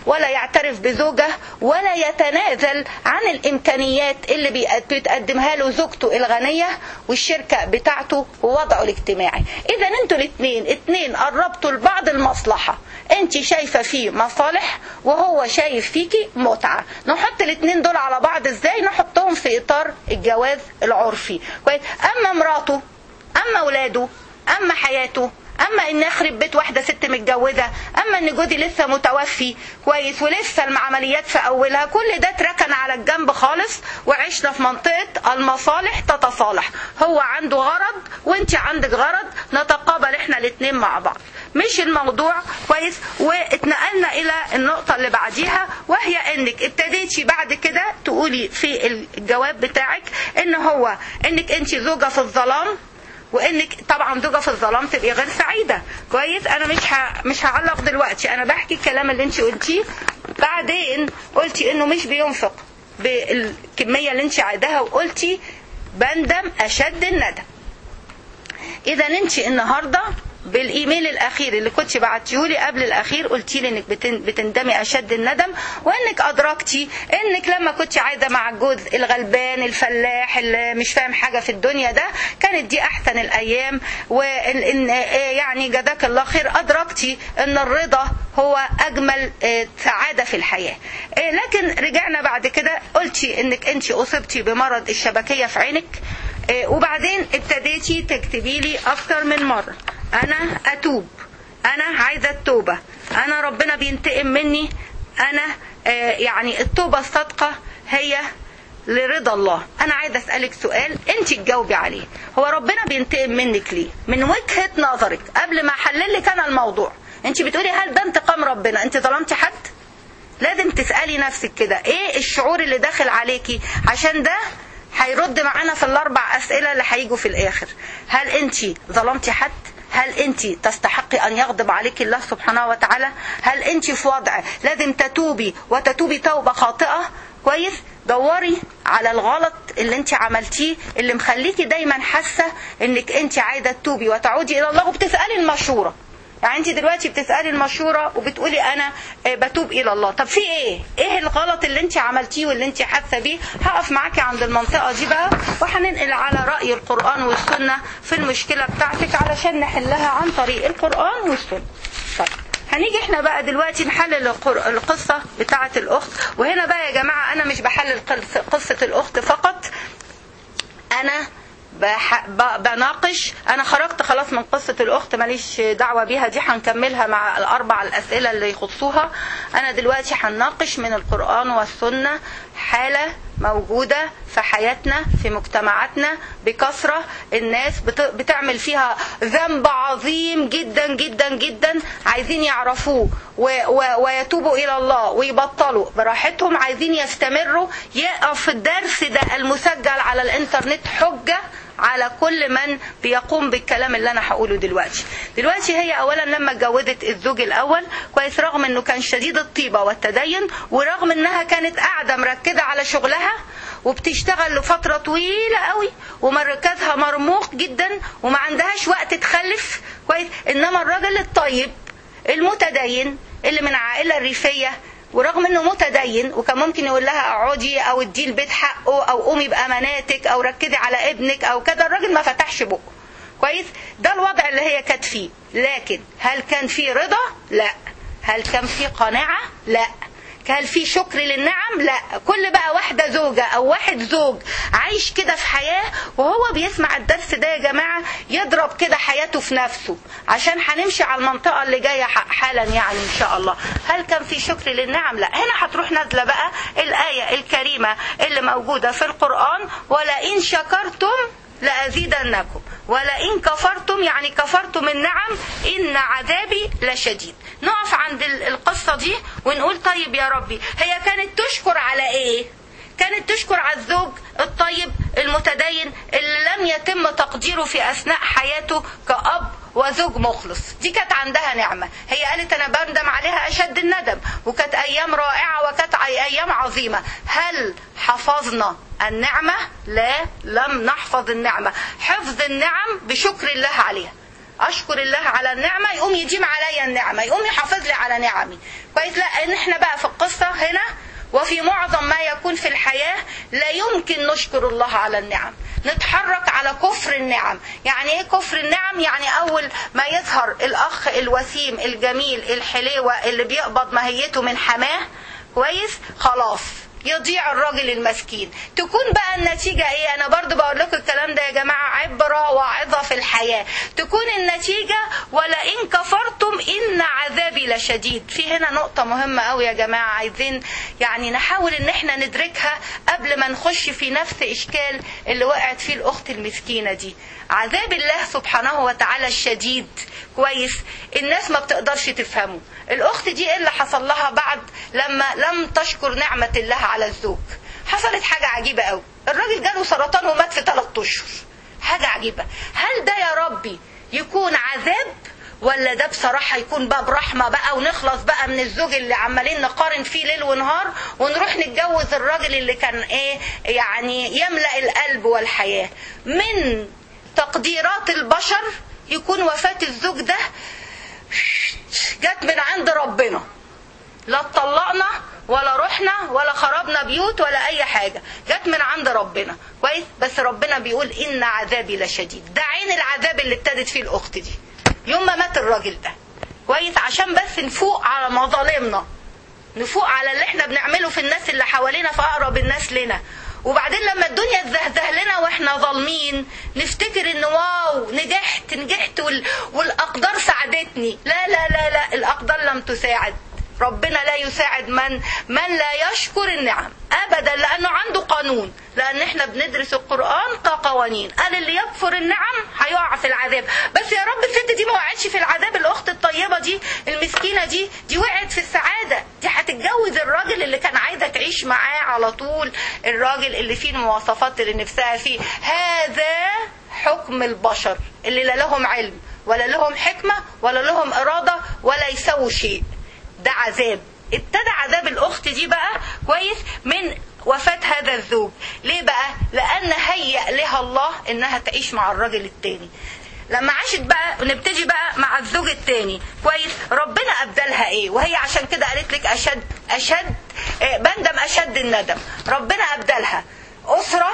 ولا يعترف بزوجة ولا يتنازل عن الإمكانيات اللي بيق- بتقدمها له زوجته الغنية والشركة بتاعته ووضعه الاجتماعي إذا انتوا الاثنين اتنين قربتوا لبعض المصلحة انت شايفة فيه مصالح وهو شايف فيكي متعة نحط الاثنين دول على بعض ازاي نحطهم في اطار الجواز العرفي كويس اما مراته اما اولاده اما حياته اما ان اخرب بيت واحده ست متجوزه اما ان جوزي لسه متوفي كويس ولسه العمليات في اولها كل ده اتركن على الجنب خالص وعشنا في منطقه المصالح تتصالح هو عنده غرض وانت عندك غرض نتقابل احنا الاثنين مع بعض مش الموضوع كويس واتنقلنا الى النقطه اللي بعديها وهي انك ابتديتي بعد كده تقولي في الجواب بتاعك ان هو انك انت زوجه في الظلام وانك طبعا زوجه في الظلام تبقي غير سعيده كويس انا مش ه... مش هعلق دلوقتي انا بحكي الكلام اللي انت قلتيه بعدين قلتي انه مش بينفق بالكميه اللي انت عايداها وقلتي بندم اشد الندم اذا انت النهارده بالايميل الاخير اللي كنت بعتيهولي قبل الاخير قلتي لي انك بتن- بتندمي اشد الندم وانك ادركتي انك لما كنت عايزه مع الجوز الغلبان الفلاح اللي مش فاهم حاجه في الدنيا ده كانت دي احسن الايام وان يعني جزاك الله خير ادركتي ان الرضا هو اجمل آه، سعاده في الحياه آه، لكن رجعنا بعد كده قلتي انك انت اصبتي بمرض الشبكيه في عينك آه، وبعدين ابتديتي تكتبي لي اكتر من مره انا اتوب انا عايزه التوبه انا ربنا بينتقم مني انا آه، يعني التوبه الصادقه هي لرضا الله انا عايزه اسالك سؤال انت تجاوبي عليه هو ربنا بينتقم منك ليه من وجهه نظرك قبل ما احلل لك انا الموضوع انت بتقولي هل ده انتقام ربنا انت ظلمتي حد لازم تسالي نفسك كده ايه الشعور اللي داخل عليكي عشان ده هيرد معانا في الاربع اسئله اللي هيجوا في الاخر هل انت ظلمتي حد هل انت تستحقي ان يغضب عليك الله سبحانه وتعالى هل انت في وضع لازم تتوبي وتتوبي توبه خاطئه كويس دوري على الغلط اللي انت عملتيه اللي مخليكي دايما حاسه انك انت عايزه تتوبي وتعودي الى الله وبتسالي المشوره يعني انت دلوقتي بتسالي المشوره وبتقولي انا آه، بتوب الى الله طب في ايه ايه الغلط اللي انت عملتيه واللي انت حاسه بيه هقف معاكي عند المنطقه دي بقى وهننقل على راي القران والسنه في المشكله بتاعتك علشان نحلها عن طريق القران والسنه طيب هنيجي احنا بقى دلوقتي نحلل القر- القصه بتاعه الاخت وهنا بقى يا جماعه انا مش بحلل قص- قصه الاخت فقط انا بح... ب... بناقش انا خرجت خلاص من قصة الاخت ماليش دعوة بيها دي هنكملها مع الاربع الاسئلة اللي يخصوها انا دلوقتي هنناقش من القرآن والسنة حالة موجودة في حياتنا في مجتمعاتنا بكثرة الناس بت... بتعمل فيها ذنب عظيم جدا جدا جدا عايزين يعرفوه و... و... ويتوبوا الى الله ويبطلوا براحتهم عايزين يستمروا يقف الدرس ده المسجل على الانترنت حجة على كل من بيقوم بالكلام اللي انا هقوله دلوقتي دلوقتي هي اولا لما اتجوزت الزوج الاول كويس رغم انه كان شديد الطيبة والتدين ورغم انها كانت قاعدة مركزة على شغلها وبتشتغل لفترة طويلة قوي ومركزها مرموق جدا وما عندهاش وقت تخلف كويس انما الراجل الطيب المتدين اللي من عائلة ريفية ورغم انه متدين وكان ممكن يقول لها اقعدي او ادي البيت حقه او قومي باماناتك او ركزي على ابنك او كده الراجل ما فتحش بقه كويس ده الوضع اللي هي كانت فيه لكن هل كان في رضا لا هل كان في قناعه لا هل في شكر للنعم لا كل بقى واحده زوجه او واحد زوج عايش كده في حياه وهو بيسمع الدرس ده يا جماعه يضرب كده حياته في نفسه عشان هنمشي على المنطقه اللي جايه ح- حالا يعني ان شاء الله هل كان في شكر للنعم لا هنا هتروح نازله بقى الايه الكريمه اللي موجوده في القران ولئن شكرتم لأزيدنكم ولئن كفرتم يعني كفرتم النعم إن عذابي لشديد نقف عند ال- القصة دي ونقول طيب يا ربي هي كانت تشكر على إيه كانت تشكر على الزوج الطيب المتدين اللي لم يتم تقديره في أثناء حياته كأب وزوج مخلص دي كانت عندها نعمة هي قالت أنا بندم عليها أشد الندم وكانت أيام رائعة وكانت أيام عظيمة هل حفظنا النعمة لا لم نحفظ النعمة حفظ النعم بشكر الله عليها اشكر الله على النعمه يقوم يديم عليا النعمه يقوم يحافظ لي على نعمي كويس لا ان احنا بقى في القصه هنا وفي معظم ما يكون في الحياه لا يمكن نشكر الله على النعم نتحرك على كفر النعم يعني ايه كفر النعم يعني اول ما يظهر الاخ الوسيم الجميل الحليوه اللي بيقبض ماهيته من حماه كويس خلاص يضيع الراجل المسكين تكون بقى النتيجة ايه انا برضو بقول لكم الكلام ده يا جماعة عبرة واعظة في الحياة تكون النتيجة ولئن كفرتم ان عذابي لشديد في هنا نقطة مهمة قوي يا جماعة عايزين يعني نحاول ان احنا ندركها قبل ما نخش في نفس اشكال اللي وقعت فيه الاخت المسكينة دي عذاب الله سبحانه وتعالى الشديد كويس الناس ما بتقدرش تفهمه الاخت دي ايه اللي حصل لها بعد لما لم تشكر نعمة الله على الزوج حصلت حاجة عجيبة قوي الراجل جاله سرطان ومات في ثلاث اشهر حاجة عجيبة هل ده يا ربي يكون عذاب ولا ده بصراحة يكون باب رحمة بقى ونخلص بقى من الزوج اللي عمالين نقارن فيه ليل ونهار ونروح نتجوز الراجل اللي كان ايه يعني يملأ القلب والحياة من تقديرات البشر يكون وفاة الزوج ده جت من عند ربنا لا اتطلقنا ولا رحنا ولا خربنا بيوت ولا اي حاجة جت من عند ربنا كويس بس ربنا بيقول ان عذابي لشديد ده عين العذاب اللي ابتدت فيه الاخت دي يوم ما مات الراجل ده كويس عشان بس نفوق على مظالمنا نفوق على اللي احنا بنعمله في الناس اللي حوالينا في اقرب الناس لنا وبعدين لما الدنيا تزهزه لنا واحنا ظالمين نفتكر ان واو نجحت نجحت وال... والاقدار ساعدتني لا لا لا لا الاقدار لم تساعد ربنا لا يساعد من من لا يشكر النعم ابدا لانه عنده قانون لان احنا بندرس القران كقوانين قال اللي يكفر النعم هيقع في العذاب بس يا رب الست دي ما وقعتش في العذاب الاخت الطيبه دي المسكينه دي دي وقعت في السعاده دي هتتجوز الراجل اللي كان عايزه تعيش معاه على طول الراجل اللي فيه المواصفات اللي نفسها فيه هذا حكم البشر اللي لا لهم علم ولا لهم حكمه ولا لهم اراده ولا يسووا شيء ده عذاب ابتدى عذاب الاخت دي بقى كويس من وفاة هذا الزوج ليه بقى لان هيأ لها الله انها تعيش مع الراجل التاني لما عاشت بقى نبتدي بقى مع الزوج التاني كويس ربنا ابدلها ايه وهي عشان كده قالت لك اشد اشد آه، بندم اشد الندم ربنا ابدلها اسره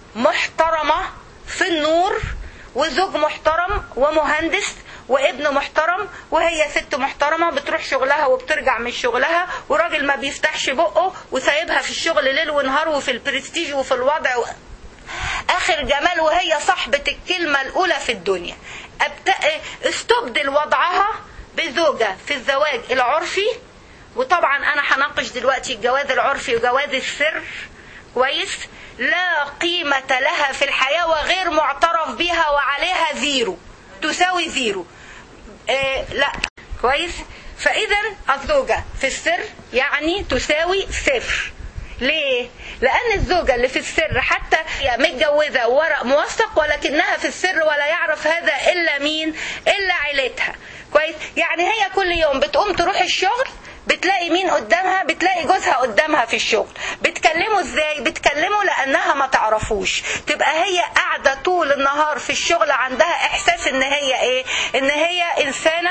محترمه في النور وزوج محترم ومهندس وابن محترم وهي ست محترمة بتروح شغلها وبترجع من شغلها وراجل ما بيفتحش بقه وسايبها في الشغل ليل ونهار وفي البرستيج وفي الوضع و... اخر جمال وهي صاحبة الكلمة الاولى في الدنيا أبت... استبدل وضعها بزوجة في الزواج العرفي وطبعا انا هناقش دلوقتي الجواز العرفي وجواز السر كويس لا قيمة لها في الحياة وغير معترف بها وعليها زيرو تساوي زيرو إيه لا كويس فاذا الزوجة في السر يعني تساوي صفر ليه؟ لأن الزوجة اللي في السر حتى هي متجوزة ورق موثق ولكنها في السر ولا يعرف هذا إلا مين؟ إلا عيلتها. كويس؟ يعني هي كل يوم بتقوم تروح الشغل بتلاقي مين قدامها بتلاقي جوزها قدامها في الشغل بتكلمه ازاي بتكلمه لانها ما تعرفوش تبقى هي قاعده طول النهار في الشغل عندها احساس ان هي ايه ان هي انسانه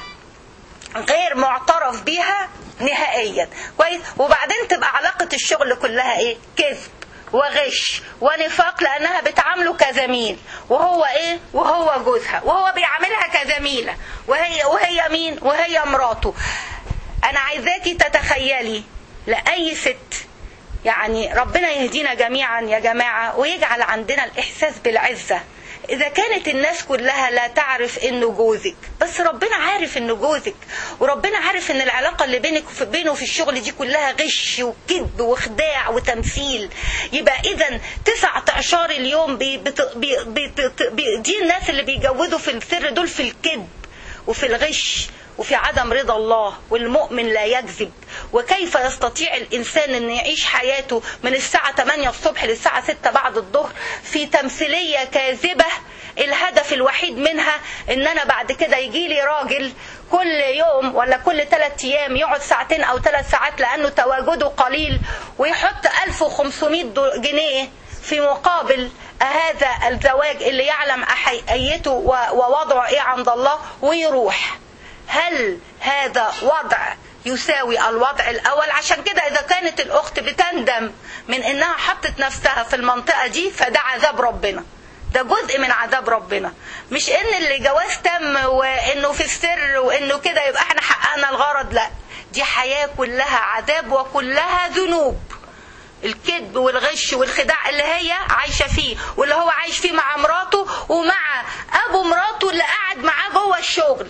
غير معترف بيها نهائيا كويس وبعدين تبقى علاقه الشغل كلها ايه كذب وغش ونفاق لانها بتعامله كزميل وهو ايه وهو جوزها وهو بيعاملها كزميله وهي وهي مين وهي مراته انا عايزاكي تتخيلي لاي ست يعني ربنا يهدينا جميعا يا جماعه ويجعل عندنا الاحساس بالعزه إذا كانت الناس كلها لا تعرف إنه جوزك بس ربنا عارف إنه جوزك وربنا عارف إن العلاقة اللي بينك وفي بينه في الشغل دي كلها غش وكذب وخداع وتمثيل يبقى إذا تسعة عشر اليوم بي بت بي بت بي دي الناس اللي بيجوزوا في السر دول في الكذب وفي الغش وفي عدم رضا الله والمؤمن لا يكذب وكيف يستطيع الإنسان أن يعيش حياته من الساعة 8 الصبح للساعة 6 بعد الظهر في تمثيلية كاذبة الهدف الوحيد منها ان انا بعد كده يجي لي راجل كل يوم ولا كل ثلاث ايام يقعد ساعتين او ثلاث ساعات لانه تواجده قليل ويحط 1500 جنيه في مقابل هذا الزواج اللي يعلم أحييته ووضعه ايه عند الله ويروح هل هذا وضع يساوي الوضع الاول عشان كده اذا كانت الاخت بتندم من انها حطت نفسها في المنطقه دي فده عذاب ربنا ده جزء من عذاب ربنا مش ان اللي جواز تم وانه في السر وانه كده يبقى احنا حققنا الغرض لا دي حياه كلها عذاب وكلها ذنوب الكذب والغش والخداع اللي هي عايشه فيه واللي هو عايش فيه مع مراته ومع ابو مراته اللي قاعد معاه جوه الشغل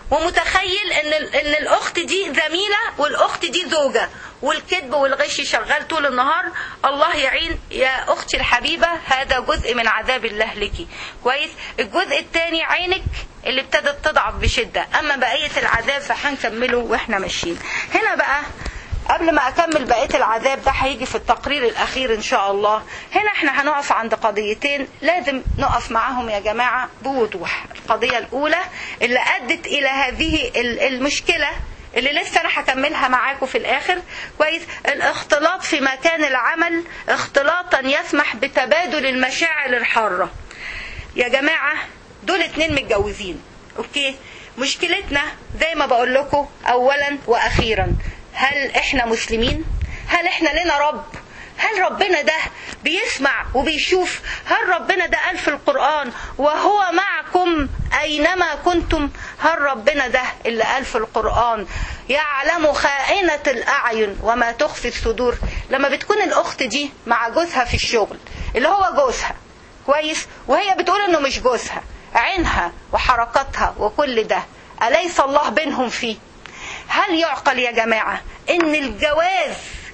ومتخيل ان ان الاخت دي زميله والاخت دي زوجه والكذب والغش شغال طول النهار الله يعين يا اختي الحبيبه هذا جزء من عذاب الله لك كويس الجزء الثاني عينك اللي ابتدت تضعف بشده اما بقيه العذاب فهنكمله واحنا ماشيين هنا بقى قبل ما اكمل بقيه العذاب ده هيجي في التقرير الاخير ان شاء الله هنا احنا هنقف عند قضيتين لازم نقف معاهم يا جماعه بوضوح القضيه الاولى اللي ادت الى هذه المشكله اللي لسه انا هكملها معاكم في الاخر كويس الاختلاط في مكان العمل اختلاطا يسمح بتبادل المشاعر الحاره يا جماعه دول اتنين متجوزين اوكي مشكلتنا زي ما بقول لكم اولا واخيرا هل احنا مسلمين هل احنا لنا رب هل ربنا ده بيسمع وبيشوف هل ربنا ده قال في القرآن وهو معكم أينما كنتم هل ربنا ده اللي قال في القرآن يعلم خائنة الأعين وما تخفي الصدور لما بتكون الأخت دي مع جوزها في الشغل اللي هو جوزها كويس وهي بتقول انه مش جوزها عينها وحركاتها وكل ده أليس الله بينهم فيه هل يعقل يا جماعة ان الجواز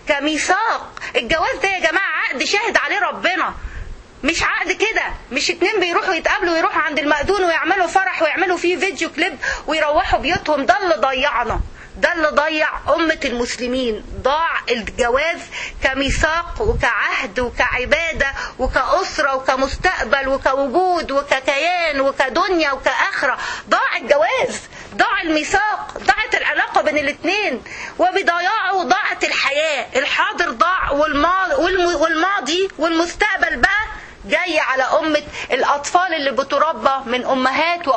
كميثاق الجواز ده يا جماعة عقد شاهد عليه ربنا مش عقد كده مش اتنين بيروحوا يتقابلوا ويروحوا عند المأذون ويعملوا فرح ويعملوا فيه فيديو كليب ويروحوا بيوتهم ده اللي ضيعنا ده اللي ضيع أمة المسلمين ضاع الجواز كميثاق وكعهد وكعبادة وكأسرة وكمستقبل وكوجود وككيان وكدنيا وكآخرة ضاع الجواز ضاع الميثاق ضاعت العلاقة بين الاثنين وبضياعه ضاعت الحياة الحاضر ضاع والماضي والمستقبل بقى جاي على أمة الأطفال اللي بتربى من أمهات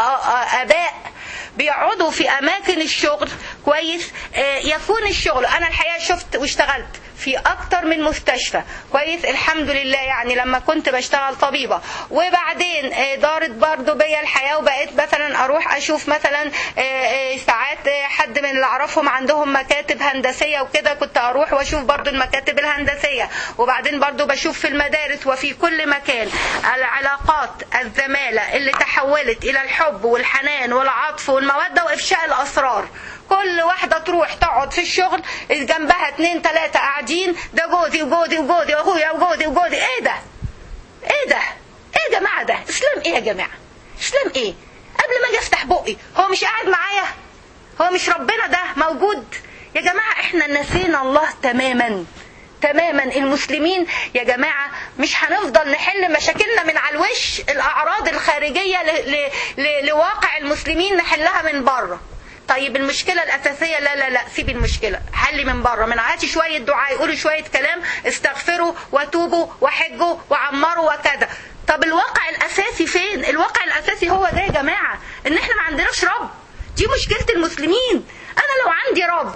وآباء بيقعدوا في اماكن الشغل كويس آه يكون الشغل انا الحقيقه شفت واشتغلت في اكتر من مستشفى كويس الحمد لله يعني لما كنت بشتغل طبيبه وبعدين آه دارت برضو بيا الحياه وبقيت مثلا اروح اشوف مثلا آه ساعات حد من اللي اعرفهم عندهم مكاتب هندسيه وكده كنت اروح واشوف برضو المكاتب الهندسيه وبعدين برضو بشوف في المدارس وفي كل مكان العلاقات الزماله اللي تحولت الى الحب والحنان والعطف والموده وافشاء الاسرار كل واحدة تروح تقعد في الشغل جنبها اتنين تلاتة قاعدين ده جوزي وجوزي وجوزي واخويا وجوزي وجوزي ايه ده؟ ايه ده؟ ايه يا جماعة ده؟ اسلام ايه يا جماعة؟ اسلام ايه؟ قبل ما اجي افتح بقي هو مش قاعد معايا؟ هو مش ربنا ده موجود؟ يا جماعة احنا نسينا الله تماما تماما المسلمين يا جماعة مش هنفضل نحل مشاكلنا من على الوش الأعراض الخارجية ل... ل... ل... لواقع المسلمين نحلها من بره طيب المشكله الاساسيه لا لا لا سيبي المشكله حلي من بره من هاتي شويه دعاء يقولوا شويه كلام استغفروا وتوبوا وحجوا وعمروا وكذا طب الواقع الاساسي فين الواقع الاساسي هو ده يا جماعه ان احنا ما عندناش رب دي مشكله المسلمين انا لو عندي رب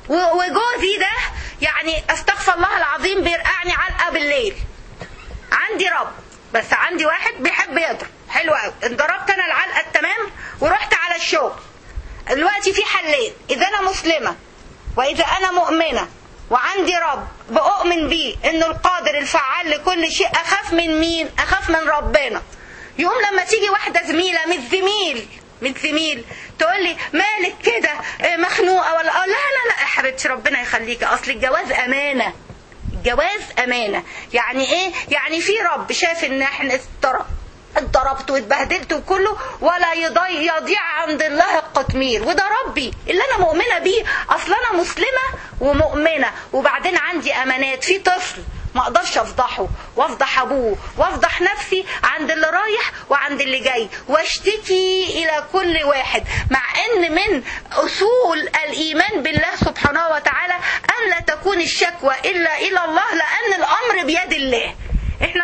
وجوزي ده يعني استغفر الله العظيم بيرقعني علقه بالليل عندي رب بس عندي واحد بيحب يضرب حلو قوي انضربت انا العلقه التمام ورحت على الشغل دلوقتي في حلين اذا انا مسلمة واذا انا مؤمنة وعندي رب بأؤمن بيه انه القادر الفعال لكل شيء اخاف من مين اخاف من ربنا يوم لما تيجي واحدة زميلة مش زميل من زميل تقول لي مالك كده مخنوقة ولا لا لا لا يا حبيبتي ربنا يخليكي اصل الجواز امانة الجواز امانة يعني ايه يعني في رب شاف ان احنا استرق اتضربت واتبهدلت وكله ولا يضيع, يضيع عند الله القطمير وده ربي اللي انا مؤمنه بيه اصل انا مسلمه ومؤمنه وبعدين عندي امانات في طفل ما اقدرش افضحه وافضح ابوه وافضح نفسي عند اللي رايح وعند اللي جاي واشتكي الى كل واحد مع ان من اصول الايمان بالله سبحانه وتعالى ان لا تكون الشكوى الا الى الله لان الامر بيد الله احنا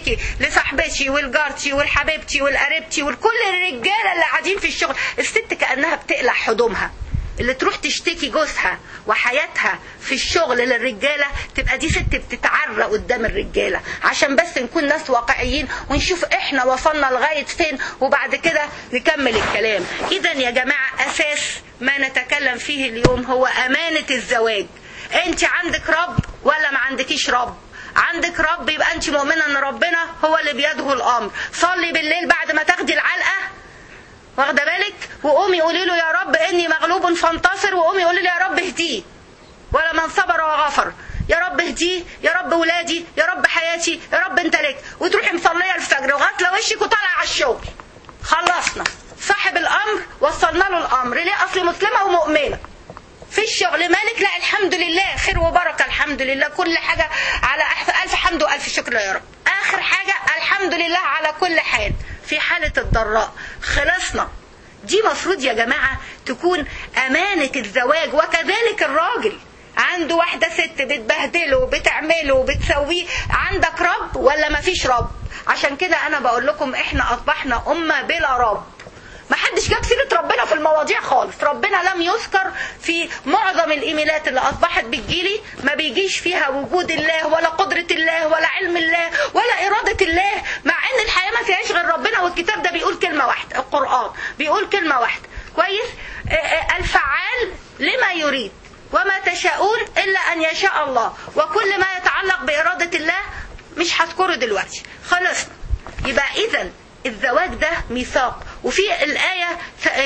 اشتكي لصاحبتي والجارتي والحبيبتي والقريبتي وكل الرجاله اللي قاعدين في الشغل الست كانها بتقلع هدومها اللي تروح تشتكي جوزها وحياتها في الشغل للرجاله تبقى دي ست بتتعرى قدام الرجاله عشان بس نكون ناس واقعيين ونشوف احنا وصلنا لغايه فين وبعد كده نكمل الكلام اذا يا جماعه اساس ما نتكلم فيه اليوم هو امانه الزواج انت عندك رب ولا ما عندكيش رب عندك رب يبقى انت مؤمنه ان ربنا هو اللي بيده الامر صلي بالليل بعد ما تاخدي العلقه واخده بالك وقومي قولي له يا رب اني مغلوب فانتصر وقومي قولي له يا رب اهديه ولا من صبر وغفر يا رب اهديه يا رب ولادي يا رب حياتي يا رب انت لك وتروحي مصليه الفجر وغاسله وشك وطالعه على الشغل خلصنا صاحب الامر وصلنا له الامر ليه اصل مسلمه ومؤمنه في الشغل مالك لا الحمد لله خير وبركه الحمد لله كل حاجه على الف حمد والف شكر يا رب اخر حاجه الحمد لله على كل حال في حاله الضراء خلصنا دي مفروض يا جماعه تكون امانه الزواج وكذلك الراجل عنده واحدة ست بتبهدله وبتعمله وبتسويه عندك رب ولا مفيش رب عشان كده انا بقول لكم احنا اصبحنا امة بلا رب ما حدش جاب سيره ربنا في المواضيع خالص ربنا لم يذكر في معظم الايميلات اللي اصبحت بتجيلي ما بيجيش فيها وجود الله ولا قدره الله ولا علم الله ولا اراده الله مع ان الحياه ما فيهاش غير ربنا والكتاب ده بيقول كلمه واحده القران بيقول كلمه واحده كويس الفعال لما يريد وما تشاءون الا ان يشاء الله وكل ما يتعلق باراده الله مش هذكره دلوقتي خلصنا يبقى اذا الزواج ده ميثاق وفي الآية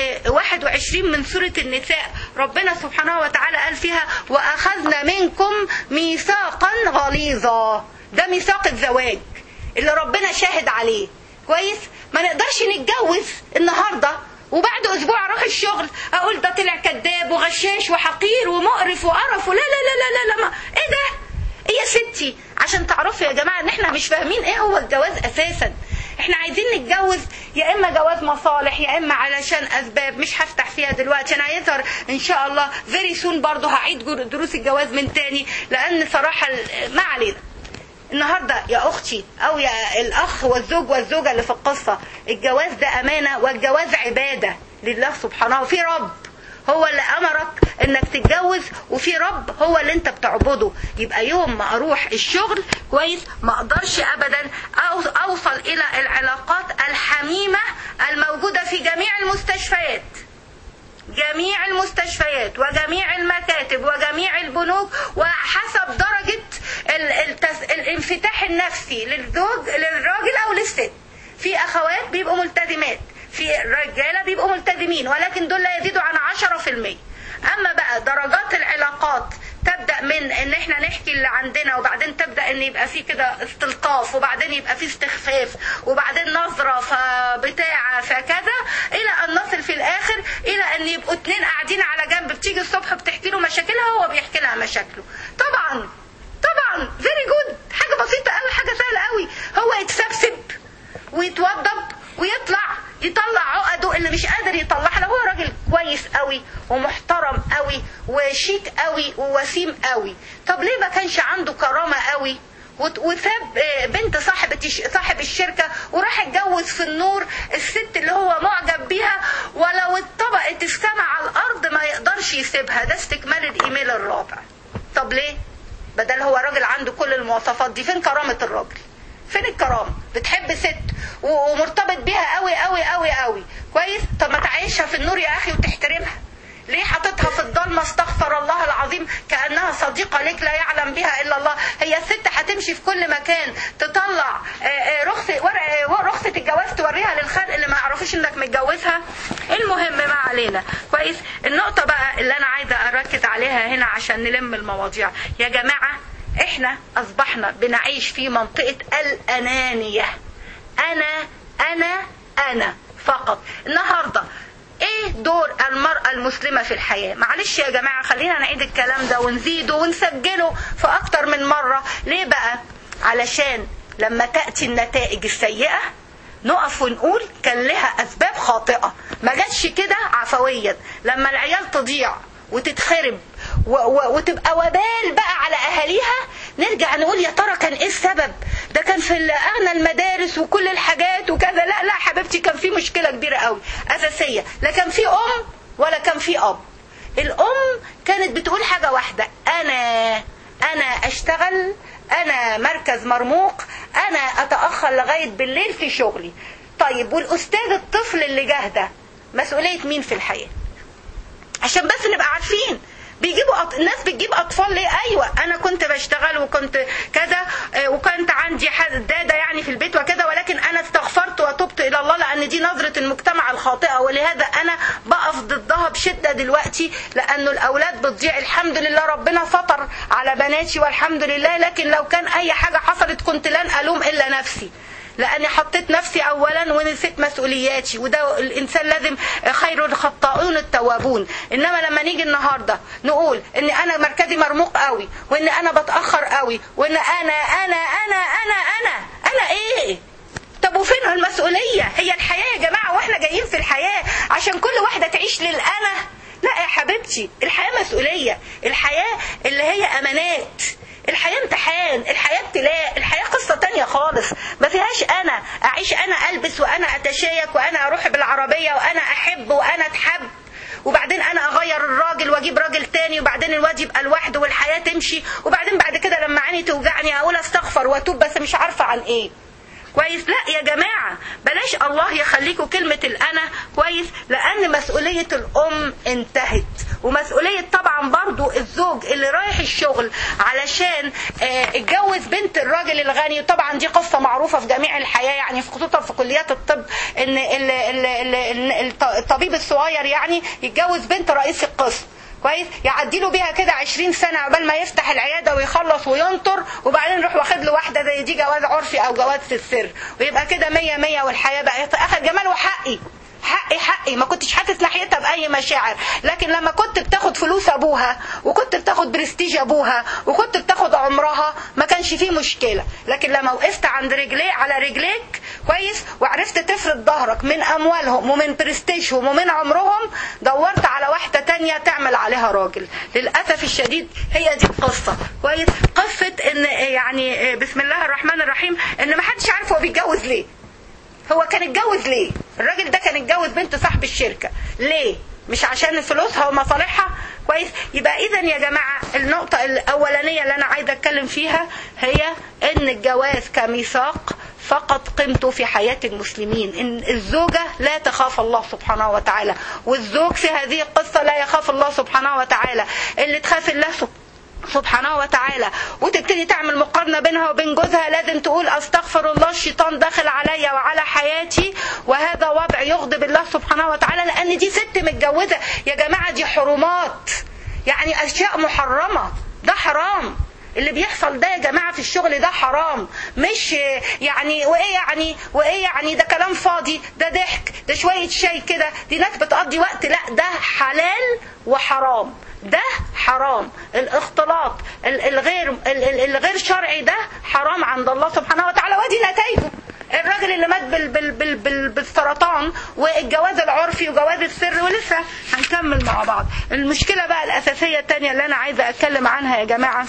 21 من سورة النساء ربنا سبحانه وتعالى قال فيها وأخذنا منكم ميثاقا غليظا ده ميثاق الزواج اللي ربنا شاهد عليه كويس ما نقدرش نتجوز النهارده وبعد اسبوع اروح الشغل اقول ده طلع كذاب وغشاش وحقير ومقرف وقرف ولا لا لا لا لا, لا ما ايه ده ايه يا ستي عشان تعرفوا يا جماعه ان احنا مش فاهمين ايه هو الجواز اساسا احنا عايزين نتجوز يا اما جواز مصالح يا اما علشان اسباب مش هفتح فيها دلوقتي انا هيظهر ان شاء الله فيري سون برضه هعيد دروس الجواز من تاني لان صراحه ما علينا النهارده يا اختي او يا الاخ والزوج والزوجه اللي في القصه الجواز ده امانه والجواز عباده لله سبحانه وفي رب هو اللي امرك انك تتجوز وفي رب هو اللي انت بتعبده يبقى يوم ما اروح الشغل كويس ما اقدرش ابدا اوصل الى العلاقات الحميمه الموجوده في جميع المستشفيات جميع المستشفيات وجميع المكاتب وجميع البنوك وحسب درجة التس... الانفتاح النفسي للزوج للراجل أو للست في أخوات بيبقوا ملتزمات في رجالة بيبقوا ملتزمين ولكن دول لا يزيدوا عن 10% أما بقى درجات العلاقات تبدا من ان احنا نحكي اللي عندنا وبعدين تبدا ان يبقى في كده استلطاف وبعدين يبقى في استخفاف وبعدين نظره فبتاع فكذا الى ان نصل في الاخر الى ان يبقوا اتنين قاعدين على جنب بتيجي الصبح بتحكي له مشاكلها وهو بيحكي لها مشاكله طبعا طبعا فيري جود حاجه بسيطه قوي حاجه سهله قوي هو يتسبسب ويتوضب ويطلع يطلع عقده اللي مش قادر يطلعها لو هو راجل كويس قوي ومحترم قوي وشيك قوي ووسيم قوي طب ليه ما كانش عنده كرامه قوي وساب بنت صاحبة صاحب الشركة وراح اتجوز في النور الست اللي هو معجب بيها ولو اتطبقت السما على الأرض ما يقدرش يسيبها ده استكمال الإيميل الرابع طب ليه؟ بدل هو راجل عنده كل المواصفات دي فين كرامة الراجل؟ فين الكرامة بتحب ست ومرتبط بيها قوي قوي قوي قوي كويس طب ما تعيشها في النور يا اخي وتحترمها ليه حاططها في الضلمة استغفر الله العظيم كأنها صديقة لك لا يعلم بها إلا الله هي الست هتمشي في كل مكان تطلع رخصة رخصة الجواز توريها للخلق اللي ما يعرفوش إنك متجوزها المهم ما علينا كويس النقطة بقى اللي أنا عايزة أركز عليها هنا عشان نلم المواضيع يا جماعة احنا اصبحنا بنعيش في منطقة الانانية انا انا انا فقط النهاردة ايه دور المرأة المسلمة في الحياة معلش يا جماعة خلينا نعيد الكلام ده ونزيده ونسجله في اكتر من مرة ليه بقى علشان لما تأتي النتائج السيئة نقف ونقول كان لها اسباب خاطئة ما جاتش كده عفويا لما العيال تضيع وتتخرب و و وتبقى وبال بقى على اهاليها نرجع نقول يا ترى كان ايه السبب ده كان في اغنى المدارس وكل الحاجات وكذا لا لا حبيبتي كان في مشكله كبيره قوي اساسيه لا كان في ام ولا كان في اب الام كانت بتقول حاجه واحده انا انا اشتغل انا مركز مرموق انا اتاخر لغايه بالليل في شغلي طيب والاستاذ الطفل اللي جه ده مسؤوليه مين في الحياه عشان بس نبقى عارفين بيجيبوا أط... الناس بتجيب اطفال ليه ايوه انا كنت بشتغل وكنت كذا آه، وكنت عندي حد داده يعني في البيت وكذا ولكن انا استغفرت وتبت الى الله لان دي نظره المجتمع الخاطئه ولهذا انا بقف ضدها بشده دلوقتي لانه الاولاد بتضيع الحمد لله ربنا ستر على بناتي والحمد لله لكن لو كان اي حاجه حصلت كنت لن الوم الا نفسي لاني حطيت نفسي اولا ونسيت مسؤولياتي وده الانسان لازم خير الخطاؤون التوابون انما لما نيجي النهارده نقول ان انا مركزي مرموق قوي وان انا بتاخر قوي وان انا انا انا انا انا انا ايه طب وفين المسؤوليه هي الحياه يا جماعه واحنا جايين في الحياه عشان كل واحده تعيش للانا لا يا حبيبتي الحياه مسؤوليه الحياه اللي هي امانات الحياة امتحان الحياة ابتلاء الحياة قصة تانية خالص ما فيهاش أنا أعيش أنا ألبس وأنا أتشيك وأنا أروح بالعربية وأنا أحب وأنا أتحب وبعدين انا اغير الراجل واجيب راجل تاني وبعدين الواد يبقى لوحده والحياه تمشي وبعدين بعد كده لما عيني توجعني اقول استغفر واتوب بس مش عارفه عن ايه كويس لا يا جماعة بلاش الله يخليكم كلمة الأنا كويس لأن مسؤولية الأم انتهت ومسؤولية طبعا برضو الزوج اللي رايح الشغل علشان آه، اتجوز بنت الراجل الغني وطبعا دي قصة معروفة في جميع الحياة يعني في خصوصا في كليات الطب ان ال- ال- ال- ال- الطبيب الصغير يعني يتجوز بنت رئيس القسم كويس يعدي له بيها كده 20 سنه قبل ما يفتح العياده ويخلص وينطر وبعدين يروح واخد له واحده زي دي جواز عرفي او جواز في السر ويبقى كده 100 100 والحياه بقى اخد جمال وحقي حقي حقي ما كنتش حاسس ناحيتها باي مشاعر لكن لما كنت بتاخد فلوس ابوها وكنت بتاخد برستيج ابوها وكنت بتاخد عمرها ما كانش فيه مشكله لكن لما وقفت عند رجليه على رجليك كويس وعرفت تفرد ظهرك من اموالهم ومن برستيجهم ومن عمرهم دورت على واحده تانية تعمل عليها راجل للاسف الشديد هي دي القصه كويس قصه ان يعني بسم الله الرحمن الرحيم ان ما حدش عارف هو بيتجوز ليه هو كان اتجوز ليه الراجل ده كان اتجوز بنت صاحب الشركة ليه مش عشان فلوسها ومصالحها كويس يبقى اذا يا جماعة النقطة الاولانية اللي انا عايزة اتكلم فيها هي ان الجواز كميثاق فقط قيمته في حياة المسلمين ان الزوجة لا تخاف الله سبحانه وتعالى والزوج في هذه القصة لا يخاف الله سبحانه وتعالى اللي تخاف الله سبحانه سبحانه وتعالى وتبتدي تعمل مقارنه بينها وبين جوزها لازم تقول استغفر الله الشيطان داخل عليا وعلى حياتي وهذا وضع يغضب الله سبحانه وتعالى لان دي ست متجوزه يا جماعه دي حرمات يعني اشياء محرمه ده حرام اللي بيحصل ده يا جماعه في الشغل ده حرام مش يعني وايه يعني وايه يعني ده كلام فاضي ده ضحك ده شويه شاي كده دي ناس بتقضي وقت لا ده حلال وحرام ده حرام الاختلاط ال- الغير ال- ال- الغير شرعي ده حرام عند الله سبحانه وتعالى ودي نتائجه الراجل اللي مات بال بال بال بال بالسرطان والجواز العرفي وجواز السر ولسه هنكمل مع بعض المشكلة بقى الأساسية التانية اللي أنا عايزة أتكلم عنها يا جماعة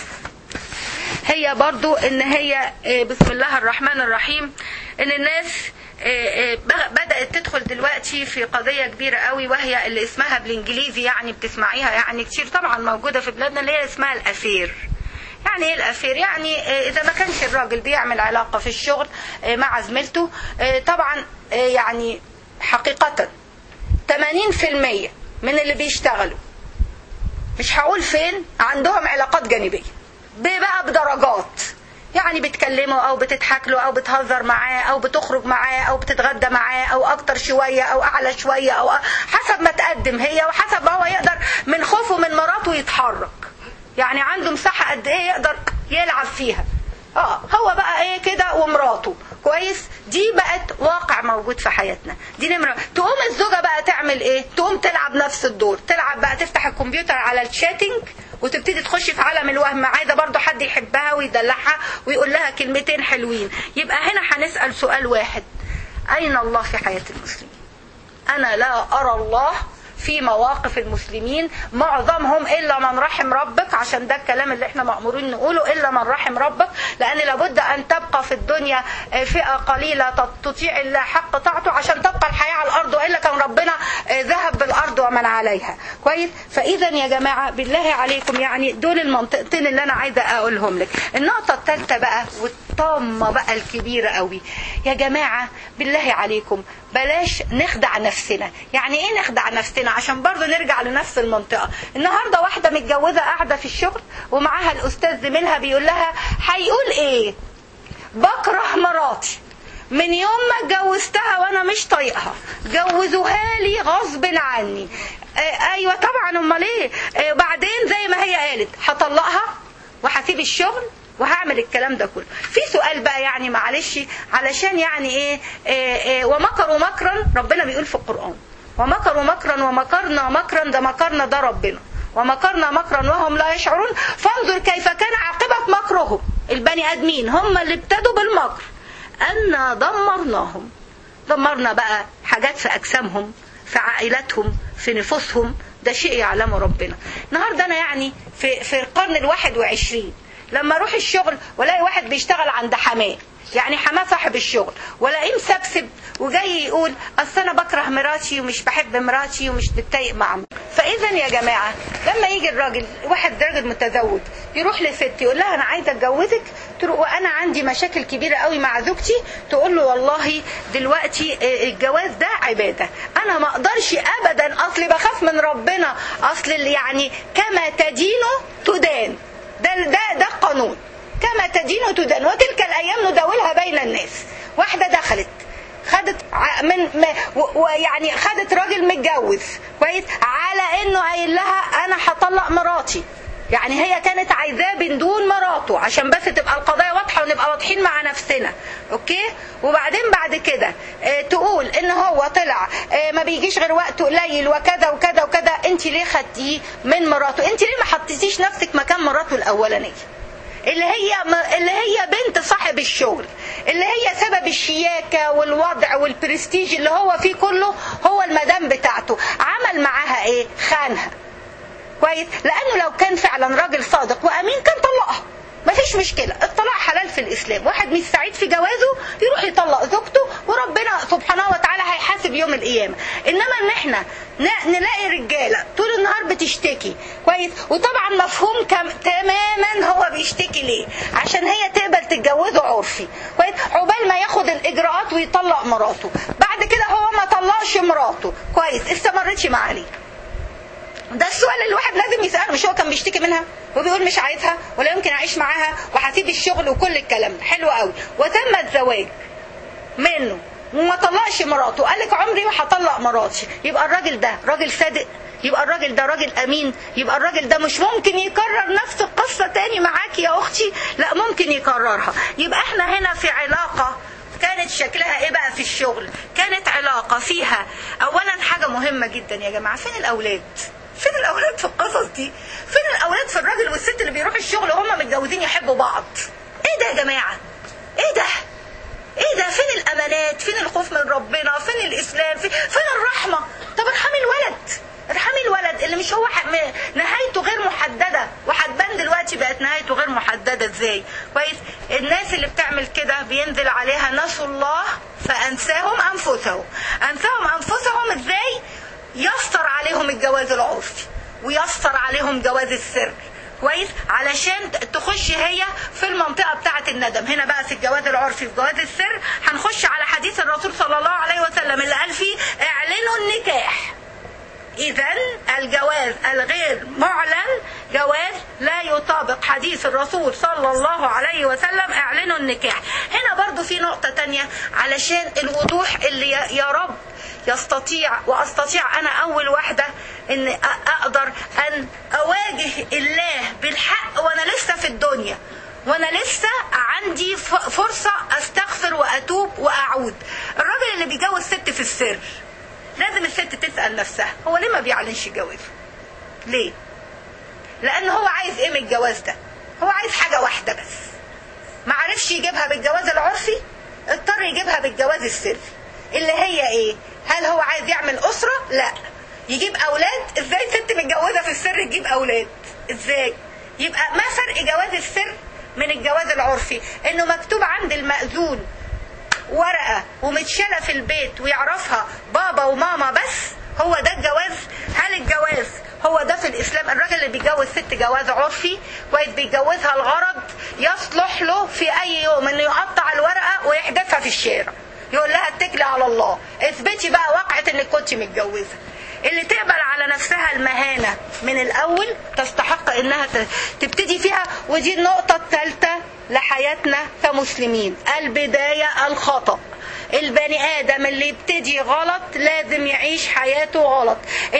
هي برضو ان هي آه، بسم الله الرحمن الرحيم ان الناس آه، آه، بغ- بدأت تدخل دلوقتي في قضية كبيرة قوي وهي اللي اسمها بالانجليزي يعني بتسمعيها يعني كتير طبعا موجودة في بلادنا اللي هي اسمها الأسير يعني ايه الأسير يعني آه، إذا ما كانش الراجل بيعمل علاقة في الشغل آه، مع زميلته آه، طبعا آه، يعني حقيقة 80% من اللي بيشتغلوا مش هقول فين عندهم علاقات جانبية بقى بدرجات يعني بتكلمه او بتضحك له او بتهزر معاه او بتخرج معاه او بتتغدى معاه او اكتر شويه او اعلى شويه او حسب ما تقدم هي وحسب ما هو يقدر من خوفه من مراته يتحرك يعني عنده مساحه قد ايه يقدر يلعب فيها اه هو بقى ايه كده ومراته كويس دي بقت واقع موجود في حياتنا دي نمره تقوم الزوجه بقى تعمل ايه تقوم تلعب نفس الدور تلعب بقى تفتح الكمبيوتر على الشاتنج وتبتدي تخش في عالم الوهم عايزه برضو حد يحبها ويدلعها ويقول لها كلمتين حلوين يبقى هنا هنسال سؤال واحد اين الله في حياه المسلمين انا لا ارى الله في مواقف المسلمين معظمهم الا من رحم ربك عشان ده الكلام اللي احنا مامورين نقوله الا من رحم ربك لان لابد ان تبقى في الدنيا فئه قليله تطيع الله حق طاعته عشان تبقى الحياه على الارض والا كان ربنا ذهب بالارض ومن عليها كويس فاذا يا جماعه بالله عليكم يعني دول المنطقتين اللي انا عايزه اقولهم لك النقطه الثالثه بقى والطامه بقى الكبيره قوي يا جماعه بالله عليكم بلاش نخدع نفسنا يعني ايه نخدع نفسنا عشان برضه نرجع لنفس المنطقه النهارده واحده متجوزه قاعده في الشغل ومعاها الاستاذ زميلها بيقول لها هيقول ايه بكره مراتي من يوم ما اتجوزتها وانا مش طايقها جوزوها لي غصب عني آه ايوه طبعا امال ايه آه بعدين زي ما هي قالت هطلقها وهسيب الشغل وهعمل الكلام ده كله في سؤال بقى يعني معلش علشان يعني ايه, إيه, إيه ومكروا مكرا ربنا بيقول في القرآن ومكروا مكرا ومكرنا مكرا ده مكرنا ده ربنا ومكرنا مكرا وهم لا يشعرون فانظر كيف كان عاقبة مكرهم البني ادمين هم اللي ابتدوا بالمكر أنا دمرناهم دمرنا بقى حاجات في أجسامهم في عائلاتهم في نفوسهم ده شيء يعلمه ربنا النهاردة أنا يعني في, في القرن الواحد وعشرين لما اروح الشغل والاقي واحد بيشتغل عند حماه يعني حماه صاحب الشغل والاقيه مسبسب وجاي يقول اصل انا بكره مراتي ومش بحب مراتي ومش بتضايق مع مراتي فاذا يا جماعه لما يجي الراجل واحد راجل متزوج يروح لست يقول لها انا عايزه اتجوزك تروح وانا عندي مشاكل كبيره قوي مع زوجتي تقول له والله دلوقتي الجواز ده عباده انا ما اقدرش ابدا اصلي بخاف من ربنا اصل يعني كما تدين تدان ده ده ده القانون كما تدين تدان وتلك الايام نداولها بين الناس واحده دخلت خدت من ويعني خدت راجل متجوز كويس على انه قايل لها انا هطلق مراتي يعني هي كانت عايزاه من دون مراته عشان بس تبقى القضايا واضحه ونبقى واضحين مع نفسنا اوكي وبعدين بعد كده اه تقول ان هو طلع اه ما بيجيش غير وقت قليل وكذا وكذا وكذا انت ليه خدتيه من مراته انت ليه ما حطيتيش نفسك مكان مراته الاولانيه اللي هي اللي هي بنت صاحب الشغل اللي هي سبب الشياكه والوضع والبرستيج اللي هو فيه كله هو المدام بتاعته عمل معاها ايه خانها كويس لانه لو كان فعلا راجل صادق وامين كان طلقها مفيش مشكلة الطلاق حلال في الإسلام واحد مش سعيد في جوازه يروح يطلق زوجته وربنا سبحانه وتعالى هيحاسب يوم القيامة إنما إن إحنا نلاقي رجالة طول النهار بتشتكي كويس وطبعا مفهوم كم تماما هو بيشتكي ليه عشان هي تقبل تتجوزه عرفي كويس عقبال ما ياخد الإجراءات ويطلق مراته بعد كده هو ما طلقش مراته كويس استمرتش معاه ليه ده السؤال اللي الواحد لازم يسأله مش هو كان بيشتكي منها وبيقول مش عايزها ولا يمكن اعيش معاها وهسيب الشغل وكل الكلام ده حلو قوي وتم الزواج منه وما طلقش مراته قال لك عمري ما هطلق مراتي يبقى الراجل ده راجل صادق يبقى الراجل ده راجل امين يبقى الراجل ده مش ممكن يكرر نفس القصه تاني معاكي يا اختي لا ممكن يكررها يبقى احنا هنا في علاقه كانت شكلها ايه بقى في الشغل كانت علاقه فيها اولا حاجه مهمه جدا يا جماعه فين الاولاد فين الاولاد في القصص دي فين الاولاد في الراجل والست اللي بيروحوا الشغل وهم متجوزين يحبوا بعض ايه ده يا جماعه ايه ده ايه ده فين الامانات فين الخوف من ربنا فين الاسلام فين, فين الرحمه طب ارحمي الولد ارحمي الولد اللي مش هو نهايته غير محدده وهتبان دلوقتي بقت نهايته غير محدده ازاي كويس الناس اللي بتعمل كده بينزل عليها نسوا الله فانساهم انفسهم انساهم انفسهم ازاي يسر عليهم الجواز العرفي ويسر عليهم جواز السر كويس علشان تخش هي في المنطقة بتاعة الندم هنا بقى في الجواز العرفي في جواز السر هنخش على حديث الرسول صلى الله عليه وسلم اللي قال فيه اعلنوا النكاح اذا الجواز الغير معلن جواز لا يطابق حديث الرسول صلى الله عليه وسلم اعلنوا النكاح هنا برضو في نقطة تانية علشان الوضوح اللي يا رب يستطيع واستطيع انا اول واحدة ان اقدر ان اواجه الله بالحق وانا لسه في الدنيا وانا لسه عندي فرصة استغفر واتوب واعود الراجل اللي بيجوز ست في السر لازم الست تسأل نفسها هو ليه ما بيعلنش جوازه ليه لان هو عايز ايه من الجواز ده هو عايز حاجة واحدة بس ما عرفش يجيبها بالجواز العرفي اضطر يجيبها بالجواز السري اللي هي ايه هل هو عايز يعمل اسرة لا يجيب اولاد ازاي ست متجوزه في السر تجيب اولاد ازاي يبقى ما فرق جواز السر من الجواز العرفي انه مكتوب عند المأذون ورقة ومتشالة في البيت ويعرفها بابا وماما بس هو ده الجواز هل الجواز هو ده في الاسلام الراجل اللي بيتجوز ست جواز عرفي كويس بيتجوزها الغرض يصلح له في اي يوم انه يقطع الورقه ويحدفها في الشارع يقول لها اتكلي على الله اثبتي بقى واقعه انك كنت متجوزه اللي تقبل على نفسها المهانه من الاول تستحق انها تبتدي فيها ودي النقطه الثالثه لحياتنا كمسلمين البدايه الخطأ البني ادم اللي يبتدي غلط لازم يعيش حياته غلط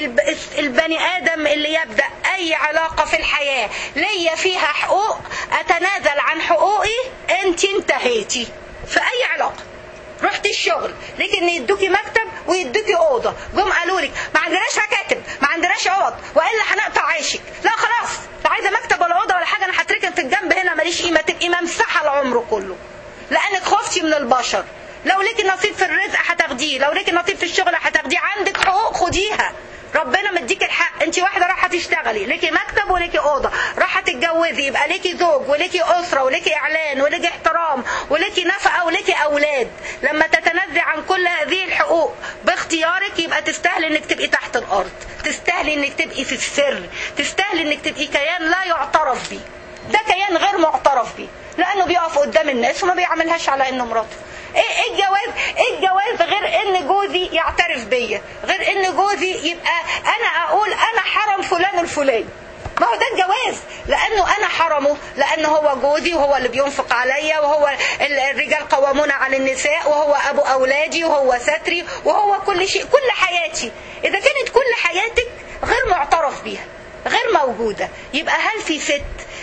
البني ادم اللي يبدا اي علاقه في الحياه ليا فيها حقوق اتنازل عن حقوقي انت انتهيتي في اي علاقه رحت الشغل لقيت ان يدوكي مكتب ويدوكي اوضه جم قالوا لك ما عندناش مكاتب ما عندناش اوض والا هنقطع عيشك لا خلاص لا عايزه مكتب ولا اوضه ولا حاجه انا هتركن في الجنب هنا ماليش قيمه تبقي ممسحه العمر كله لانك خفتي من البشر لو ليكي نصيب في الرزق هتاخديه لو ليكي نصيب في الشغل هتاخديه عندك حقوق خديها ربنا مديك الحق انت واحده رايحه تشتغلي ليكي مكتب وليكي اوضه رايحه تتجوزي يبقى ليكي زوج وليكي اسره وليكي اعلان وليكي احترام وليكي نفقه وليكي اولاد لما تتنازلي عن كل هذه الحقوق باختيارك يبقى تستاهلي انك تبقي تحت الارض تستاهلي انك تبقي في السر تستاهلي انك تبقي كيان لا يعترف بيه ده كيان غير معترف بيه لانه بيقف قدام الناس وما بيعملهاش على انه مراته ايه الجواز ايه الجواز غير ان جوزي يعترف بيا غير ان جوزي يبقى انا اقول انا حرم فلان الفلاني ما هو ده الجواز لانه انا حرمه لانه هو جوزي وهو اللي بينفق عليا وهو الرجال قوامون على النساء وهو ابو اولادي وهو ستري وهو كل شيء كل حياتي اذا كانت كل حياتك غير معترف بيها غير موجوده يبقى هل في ست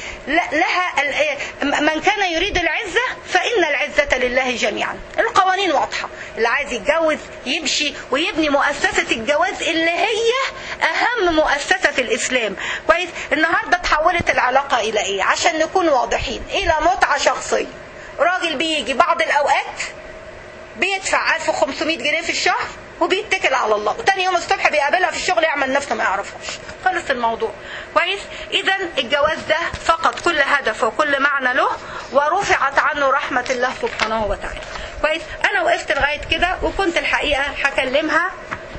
لها من كان يريد العزة فإن العزة لله جميعا القوانين واضحة اللي عايز يتجوز يمشي ويبني مؤسسة الجواز اللي هي أهم مؤسسة في الإسلام كويس النهاردة تحولت العلاقة إلى إيه عشان نكون واضحين إلى متعة شخصية راجل بيجي بعض الأوقات بيدفع 1500 جنيه في الشهر وبيتكل على الله وتاني يوم الصبح بيقابلها في الشغل يعمل نفسه ما يعرفهاش خلص الموضوع كويس اذا الجواز ده فقط كل هدف وكل معنى له ورفعت عنه رحمة الله سبحانه وتعالى كويس انا وقفت لغاية كده وكنت الحقيقة هكلمها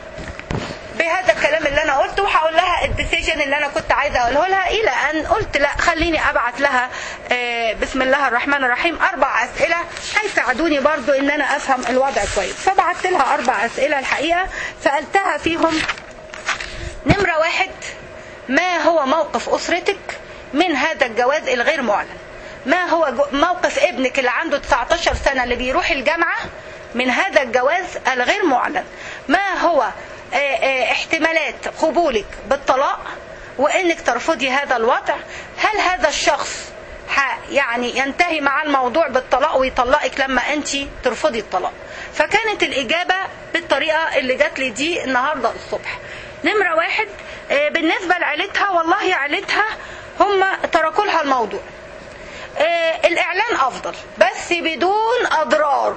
بهذا الكلام اللي انا قلته وهقول لها الديسيجن اللي انا كنت عايزه اقوله لها الى ان قلت لا خليني ابعت لها بسم الله الرحمن الرحيم اربع اسئله هيساعدوني برضو ان انا افهم الوضع كويس فبعت لها اربع اسئله الحقيقه سالتها فيهم نمره واحد ما هو موقف اسرتك من هذا الجواز الغير معلن ما هو موقف ابنك اللي عنده 19 سنه اللي بيروح الجامعه من هذا الجواز الغير معلن ما هو احتمالات قبولك بالطلاق وانك ترفضي هذا الوضع هل هذا الشخص يعني ينتهي مع الموضوع بالطلاق ويطلقك لما انت ترفضي الطلاق فكانت الاجابه بالطريقه اللي جات لي دي النهارده الصبح نمره واحد بالنسبه لعيلتها والله عيلتها هم تركوا لها الموضوع الاعلان افضل بس بدون اضرار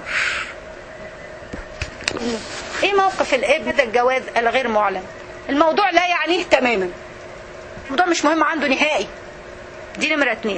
ايه موقف الابن ده الجواز الغير معلن الموضوع لا يعنيه تماما الموضوع مش مهم عنده نهائي دي نمرة اتنين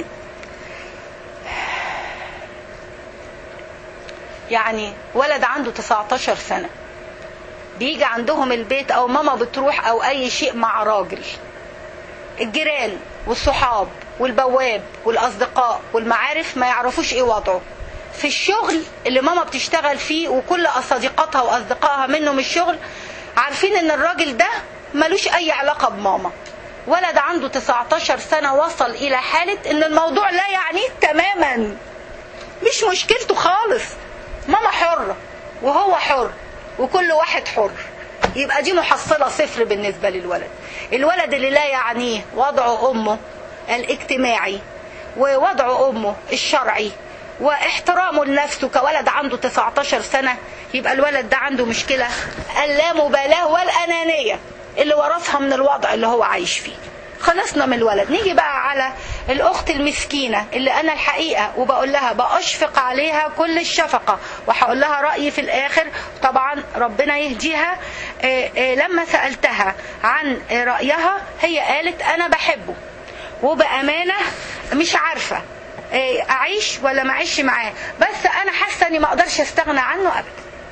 يعني ولد عنده 19 سنة بيجي عندهم البيت او ماما بتروح او اي شيء مع راجل الجيران والصحاب والبواب والاصدقاء والمعارف ما يعرفوش ايه وضعه في الشغل اللي ماما بتشتغل فيه وكل صديقاتها واصدقائها منه من الشغل عارفين ان الراجل ده ملوش اي علاقة بماما ولد عنده 19 سنة وصل الى حالة ان الموضوع لا يعنيه تماما مش مشكلته خالص ماما حرة وهو حر وكل واحد حر يبقى دي محصلة صفر بالنسبة للولد الولد اللي لا يعنيه وضع امه الاجتماعي ووضع امه الشرعي واحترامه لنفسه كولد عنده 19 سنة يبقى الولد ده عنده مشكلة اللامبالاة والأنانية اللي ورثها من الوضع اللي هو عايش فيه خلصنا من الولد نيجي بقى على الاخت المسكينه اللي انا الحقيقه وبقول لها باشفق عليها كل الشفقه وهقول لها رايي في الاخر طبعا ربنا يهديها آه، آه، لما سالتها عن آه، رايها هي قالت انا بحبه وبامانه مش عارفه آه، اعيش ولا ما اعيش معاه بس انا حاسه اني ما اقدرش استغنى عنه ابدا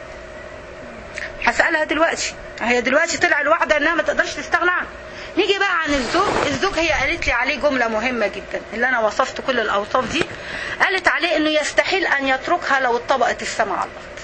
هسألها دلوقتي هي دلوقتي طلع الواحدة انها ما تقدرش تستغنى عنه نيجي بقى عن الزوج الزوج هي قالت لي عليه جملة مهمة جدا اللي انا وصفت كل الاوصاف دي قالت عليه انه يستحيل ان يتركها لو اتطبقت السماء على الارض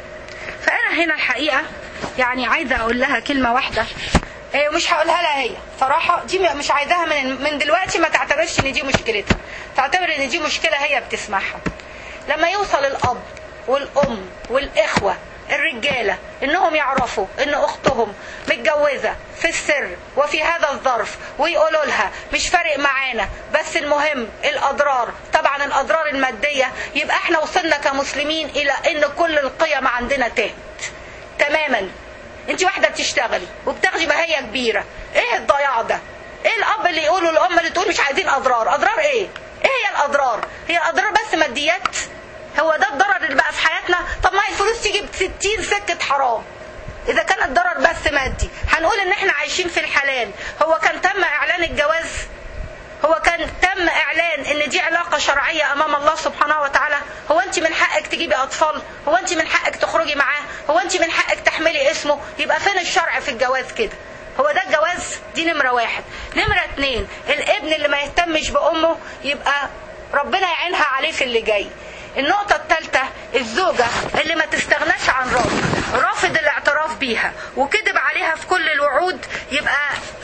فانا هنا الحقيقة يعني عايزة اقول لها كلمة واحدة إيه، ومش هقولها لها هي صراحة دي مش عايزاها من من دلوقتي ما تعتبرش ان دي مشكلتها تعتبر ان دي مشكلة هي بتسمعها لما يوصل الاب والام والاخوة الرجالة انهم يعرفوا ان اختهم متجوزة في السر وفي هذا الظرف ويقولوا لها مش فارق معانا بس المهم الاضرار طبعا الاضرار المادية يبقى احنا وصلنا كمسلمين الى ان كل القيم عندنا تهت تماما انت واحده بتشتغلي وبتاخدي بهيه كبيره ايه الضياع ده ايه الاب اللي يقولوا الام اللي تقول مش عايزين اضرار اضرار ايه ايه هي الاضرار هي الاضرار بس ماديات هو ده الضرر اللي بقى في حياتنا طب ما هي الفلوس تيجي ب 60 سكه حرام اذا كان الضرر بس مادي هنقول ان احنا عايشين في الحلال هو كان تم اعلان الجواز هو كان تم اعلان ان دي علاقه شرعيه امام الله سبحانه وتعالى هو انت من حقك تجيبي اطفال هو انت من حقك تخرجي معاه هو انت من حقك تحملي اسمه يبقى فين الشرع في الجواز كده هو ده الجواز دي نمرة واحد نمرة اتنين الابن اللي ما يهتمش بأمه يبقى ربنا يعينها عليه في اللي جاي النقطة الثالثة الزوجة اللي ما تستغناش عن راجل رافض الاعتراف بيها وكذب عليها في كل الوعود يبقى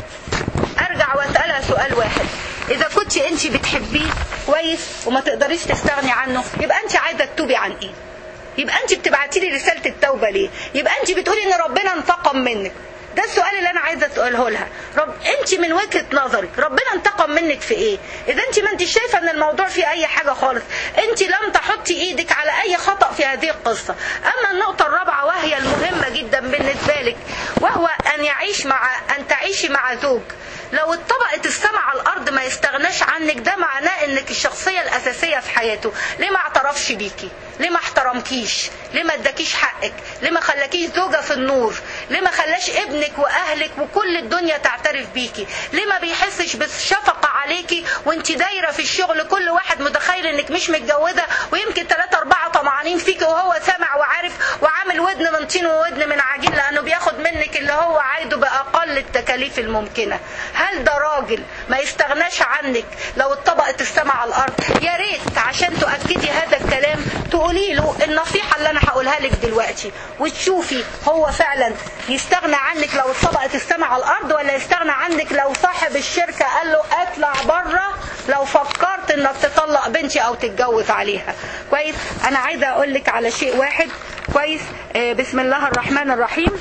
ارجع واسالها سؤال واحد اذا كنت انت بتحبيه كويس وما تقدريش تستغني عنه يبقى انت عايزه تتوبي عن ايه يبقى انت بتبعتي لي رساله التوبه ليه يبقى انت بتقولي ان ربنا انتقم منك ده السؤال اللي انا عايزه اساله لها رب انت من وجهه نظرك ربنا انتقم منك في ايه اذا انت ما انت شايفه ان الموضوع فيه اي حاجه خالص انت لم تحطي ايدك على اي خطا في هذه القصه اما النقطه الرابعه وهي المهمه جدا بالنسبه لك وهو ان يعيش مع ان تعيشي مع زوج لو اتطبقت السماء على الارض ما يستغناش عنك ده معناه انك الشخصيه الاساسيه في حياته ليه ما اعترفش بيكي ليه ما احترمكيش ليه ما اداكيش حقك ليه ما خلاكيش زوجه في النور ليه ما خلاش ابنك واهلك وكل الدنيا تعترف بيكي ليه ما بيحسش بالشفقه عليكي وانت دايره في الشغل كل واحد متخيل انك مش متجوزه ويمكن ثلاثة أربعة طمعانين فيكي وهو سامع وعارف وعامل ودن من طين وودن من عجين لأنه بياخد منك اللي هو عايزه بأقل التكاليف الممكنة هل ده راجل ما يستغناش عنك لو اتطبقت السماء على الأرض يا ريت عشان تؤكدي هذا الكلام تقولي له النصيحة اللي أنا هقولها لك دلوقتي وتشوفي هو فعلا يستغنى عنك لو اتطبقت السماء على الأرض ولا يستغنى عنك لو صاحب الشركة قال له اطلع بره لو فكرت انك تطلق بنتي او تتجوز عليها كويس انا عايزه اقول لك على شيء واحد كويس آه بسم الله الرحمن الرحيم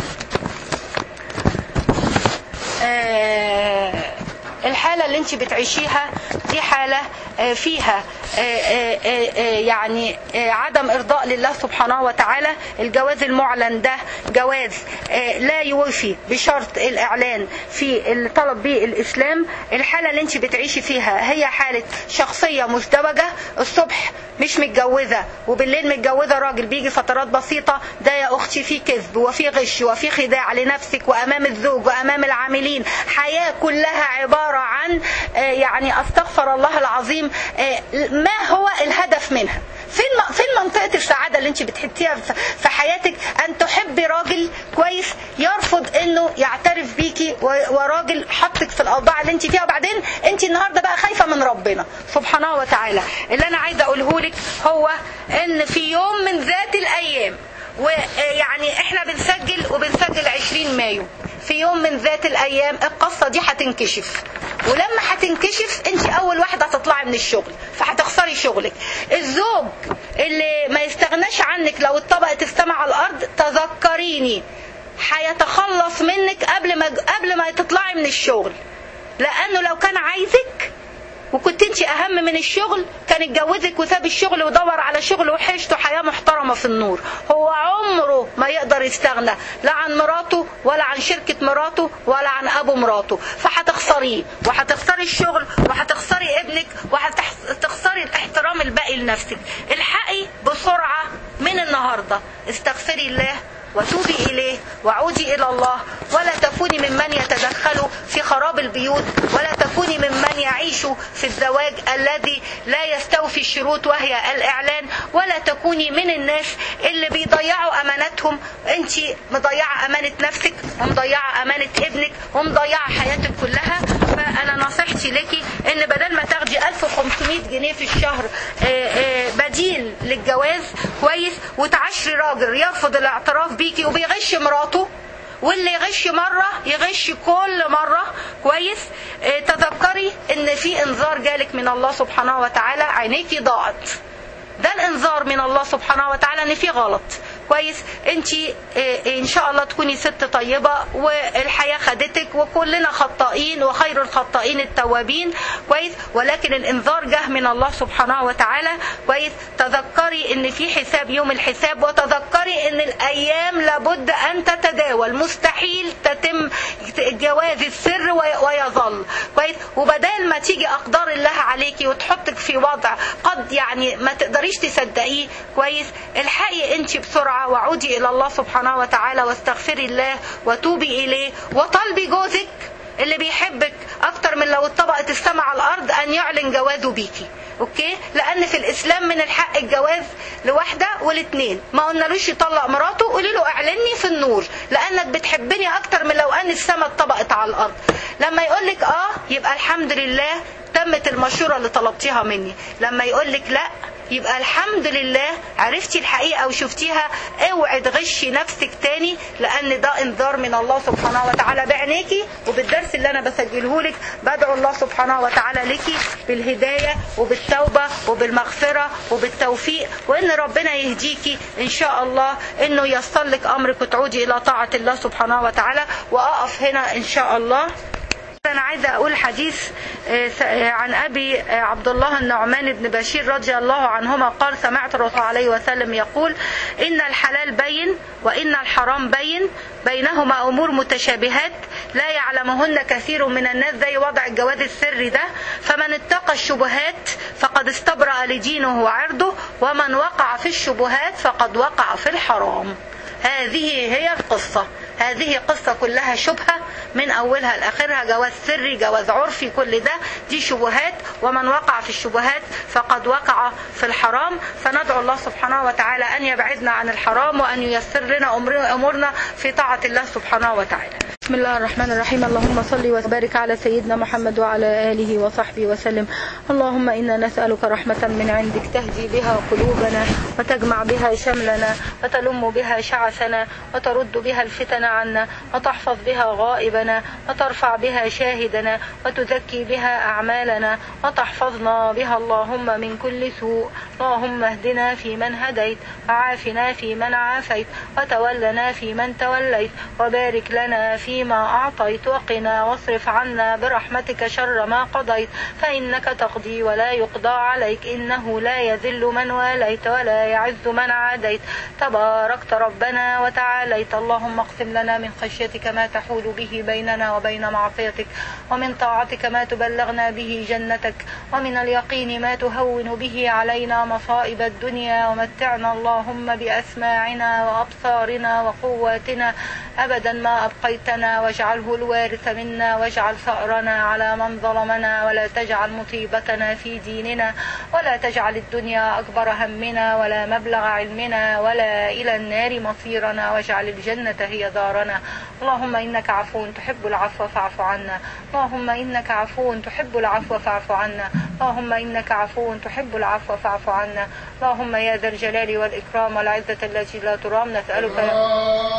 آه الحالة اللي انت بتعيشيها دي حالة آه فيها يعني عدم ارضاء لله سبحانه وتعالى الجواز المعلن ده جواز لا يوفي بشرط الاعلان في اللي طلب به الاسلام الحالة اللي انت بتعيشي فيها هي حالة شخصية مزدوجة الصبح مش متجوزة وبالليل متجوزة راجل بيجي فترات بسيطة ده يا اختي في كذب وفي غش وفي خداع لنفسك وامام الزوج وامام العاملين حياة كلها عبارة عن يعني استغفر الله العظيم ما هو الهدف منها فين فين منطقه السعاده اللي انت بتحطيها في حياتك ان تحبي راجل كويس يرفض انه يعترف بيكي وراجل حطك في الاوضاع اللي انت فيها وبعدين انت النهارده بقى خايفه من ربنا سبحانه وتعالى اللي انا عايزه اقوله لك هو ان في يوم من ذات الايام ويعني احنا بنسجل وبنسجل 20 مايو في يوم من ذات الايام القصه دي هتنكشف ولما هتنكشف انت اول واحده هتطلعي من الشغل فهتخسري شغلك الزوج اللي ما يستغناش عنك لو اتطبقت السماء على الارض تذكريني هيتخلص منك قبل ما قبل ما تطلعي من الشغل لانه لو كان عايزك وكنت انت اهم من الشغل كان اتجوزك وساب الشغل ودور على شغل وحيشته حياه محترمه في النور هو عمره ما يقدر يستغنى لا عن مراته ولا عن شركه مراته ولا عن ابو مراته فهتخسريه وهتخسري الشغل وهتخسري ابنك وهتخسري الاحترام الباقي لنفسك الحقي بسرعه من النهارده استغفري الله وتوبي إليه وعودي إلى الله ولا تكوني ممن يتدخل في خراب البيوت ولا تكوني ممن يعيش في الزواج الذي لا يستوفي الشروط وهي الإعلان ولا تكوني من الناس اللي بيضيعوا أمانتهم أنت مضيعة أمانة نفسك ومضيعة أمانة ابنك ومضيعة حياتك كلها فأنا نصيحتي لك إن بدل ما تاخدي 1500 جنيه في الشهر بديل للجواز كويس وتعشري راجل يرفض الاعتراف بيكي وبيغش مراته واللي يغش مرة يغش كل مرة كويس اه تذكري ان في انذار جالك من الله سبحانه وتعالى عينيكي ضاعت ده الانذار من الله سبحانه وتعالى ان في غلط كويس انت ان شاء الله تكوني ست طيبة والحياة خدتك وكلنا خطائين وخير الخطائين التوابين كويس ولكن الانذار جه من الله سبحانه وتعالى كويس تذكري ان في حساب يوم الحساب وتذكري ان الايام لابد ان تتداول مستحيل تتم جواز السر ويظل كويس وبدال ما تيجي اقدار الله عليكي وتحطك في وضع قد يعني ما تقدريش تصدقيه كويس الحقي انت بسرعه وعودي الى الله سبحانه وتعالى واستغفري الله وتوبي اليه وطالبي جوزك اللي بيحبك اكتر من لو اتطبقت السماء على الارض ان يعلن جوازه بيكي اوكي لان في الاسلام من الحق الجواز لواحده والاثنين ما قلنالوش يطلق مراته قولي له اعلني في النور لانك بتحبني اكتر من لو ان السماء اتطبقت على الارض لما يقول لك اه يبقى الحمد لله تمت المشوره اللي طلبتيها مني لما يقول لك لا يبقى الحمد لله عرفتي الحقيقة وشفتيها اوعي تغشي نفسك تاني لان ده انذار من الله سبحانه وتعالى بعينيكي وبالدرس اللي انا بسجله لك بدعو الله سبحانه وتعالى لك بالهداية وبالتوبة وبالمغفرة وبالتوفيق وان ربنا يهديكي ان شاء الله انه ييسر لك امرك وتعودي الى طاعة الله سبحانه وتعالى واقف هنا ان شاء الله أنا عايزة أقول حديث عن أبي عبد الله النعمان بن بشير رضي الله عنهما قال سمعت الرسول عليه وسلم يقول إن الحلال بين وإن الحرام بين بينهما أمور متشابهات لا يعلمهن كثير من الناس زي وضع الجواز السري ده فمن اتقى الشبهات فقد استبرأ لدينه وعرضه ومن وقع في الشبهات فقد وقع في الحرام هذه هي القصة هذه قصة كلها شبهة من أولها لآخرها جواز سري جواز عرفي كل ده دي شبهات ومن وقع في الشبهات فقد وقع في الحرام فندعو الله سبحانه وتعالى أن يبعدنا عن الحرام وأن ييسر لنا أمورنا في طاعة الله سبحانه وتعالى بسم الله الرحمن الرحيم اللهم صل وبارك على سيدنا محمد وعلى آله وصحبه وسلم اللهم إنا نسألك رحمة من عندك تهدي بها قلوبنا وتجمع بها شملنا وتلم بها شعثنا وترد بها الفتن عنا وتحفظ بها غائبنا وترفع بها شاهدنا وتزكي بها أعمالنا وتحفظنا بها اللهم من كل سوء اللهم اهدنا في من هديت وعافنا في من عافيت وتولنا في من توليت وبارك لنا فيما أعطيت وقنا واصرف عنا برحمتك شر ما قضيت فإنك تقضي ولا يقضى عليك إنه لا يذل من واليت ولا يعز من عاديت تباركت ربنا وتعاليت اللهم اقسم لنا من خشيتك ما تحول به بيننا وبين معصيتك ومن طاعتك ما تبلغنا به جنتك ومن اليقين ما تهون به علينا مصائب الدنيا ومتعنا اللهم بأسماعنا وأبصارنا وقواتنا أبدا ما أبقيتنا واجعله الوارث منا واجعل ثأرنا على من ظلمنا ولا تجعل مصيبتنا في ديننا ولا تجعل الدنيا أكبر همنا ولا مبلغ علمنا ولا إلى النار مصيرنا واجعل الجنة هي دارنا اللهم إنك عفو تحب العفو فاعف عنا اللهم إنك عفو تحب العفو فاعف عنا اللهم إنك عفو تحب العفو فاعف عنا اللهم يا ذا الجلال والإكرام والعزة التي لا ترام نسألك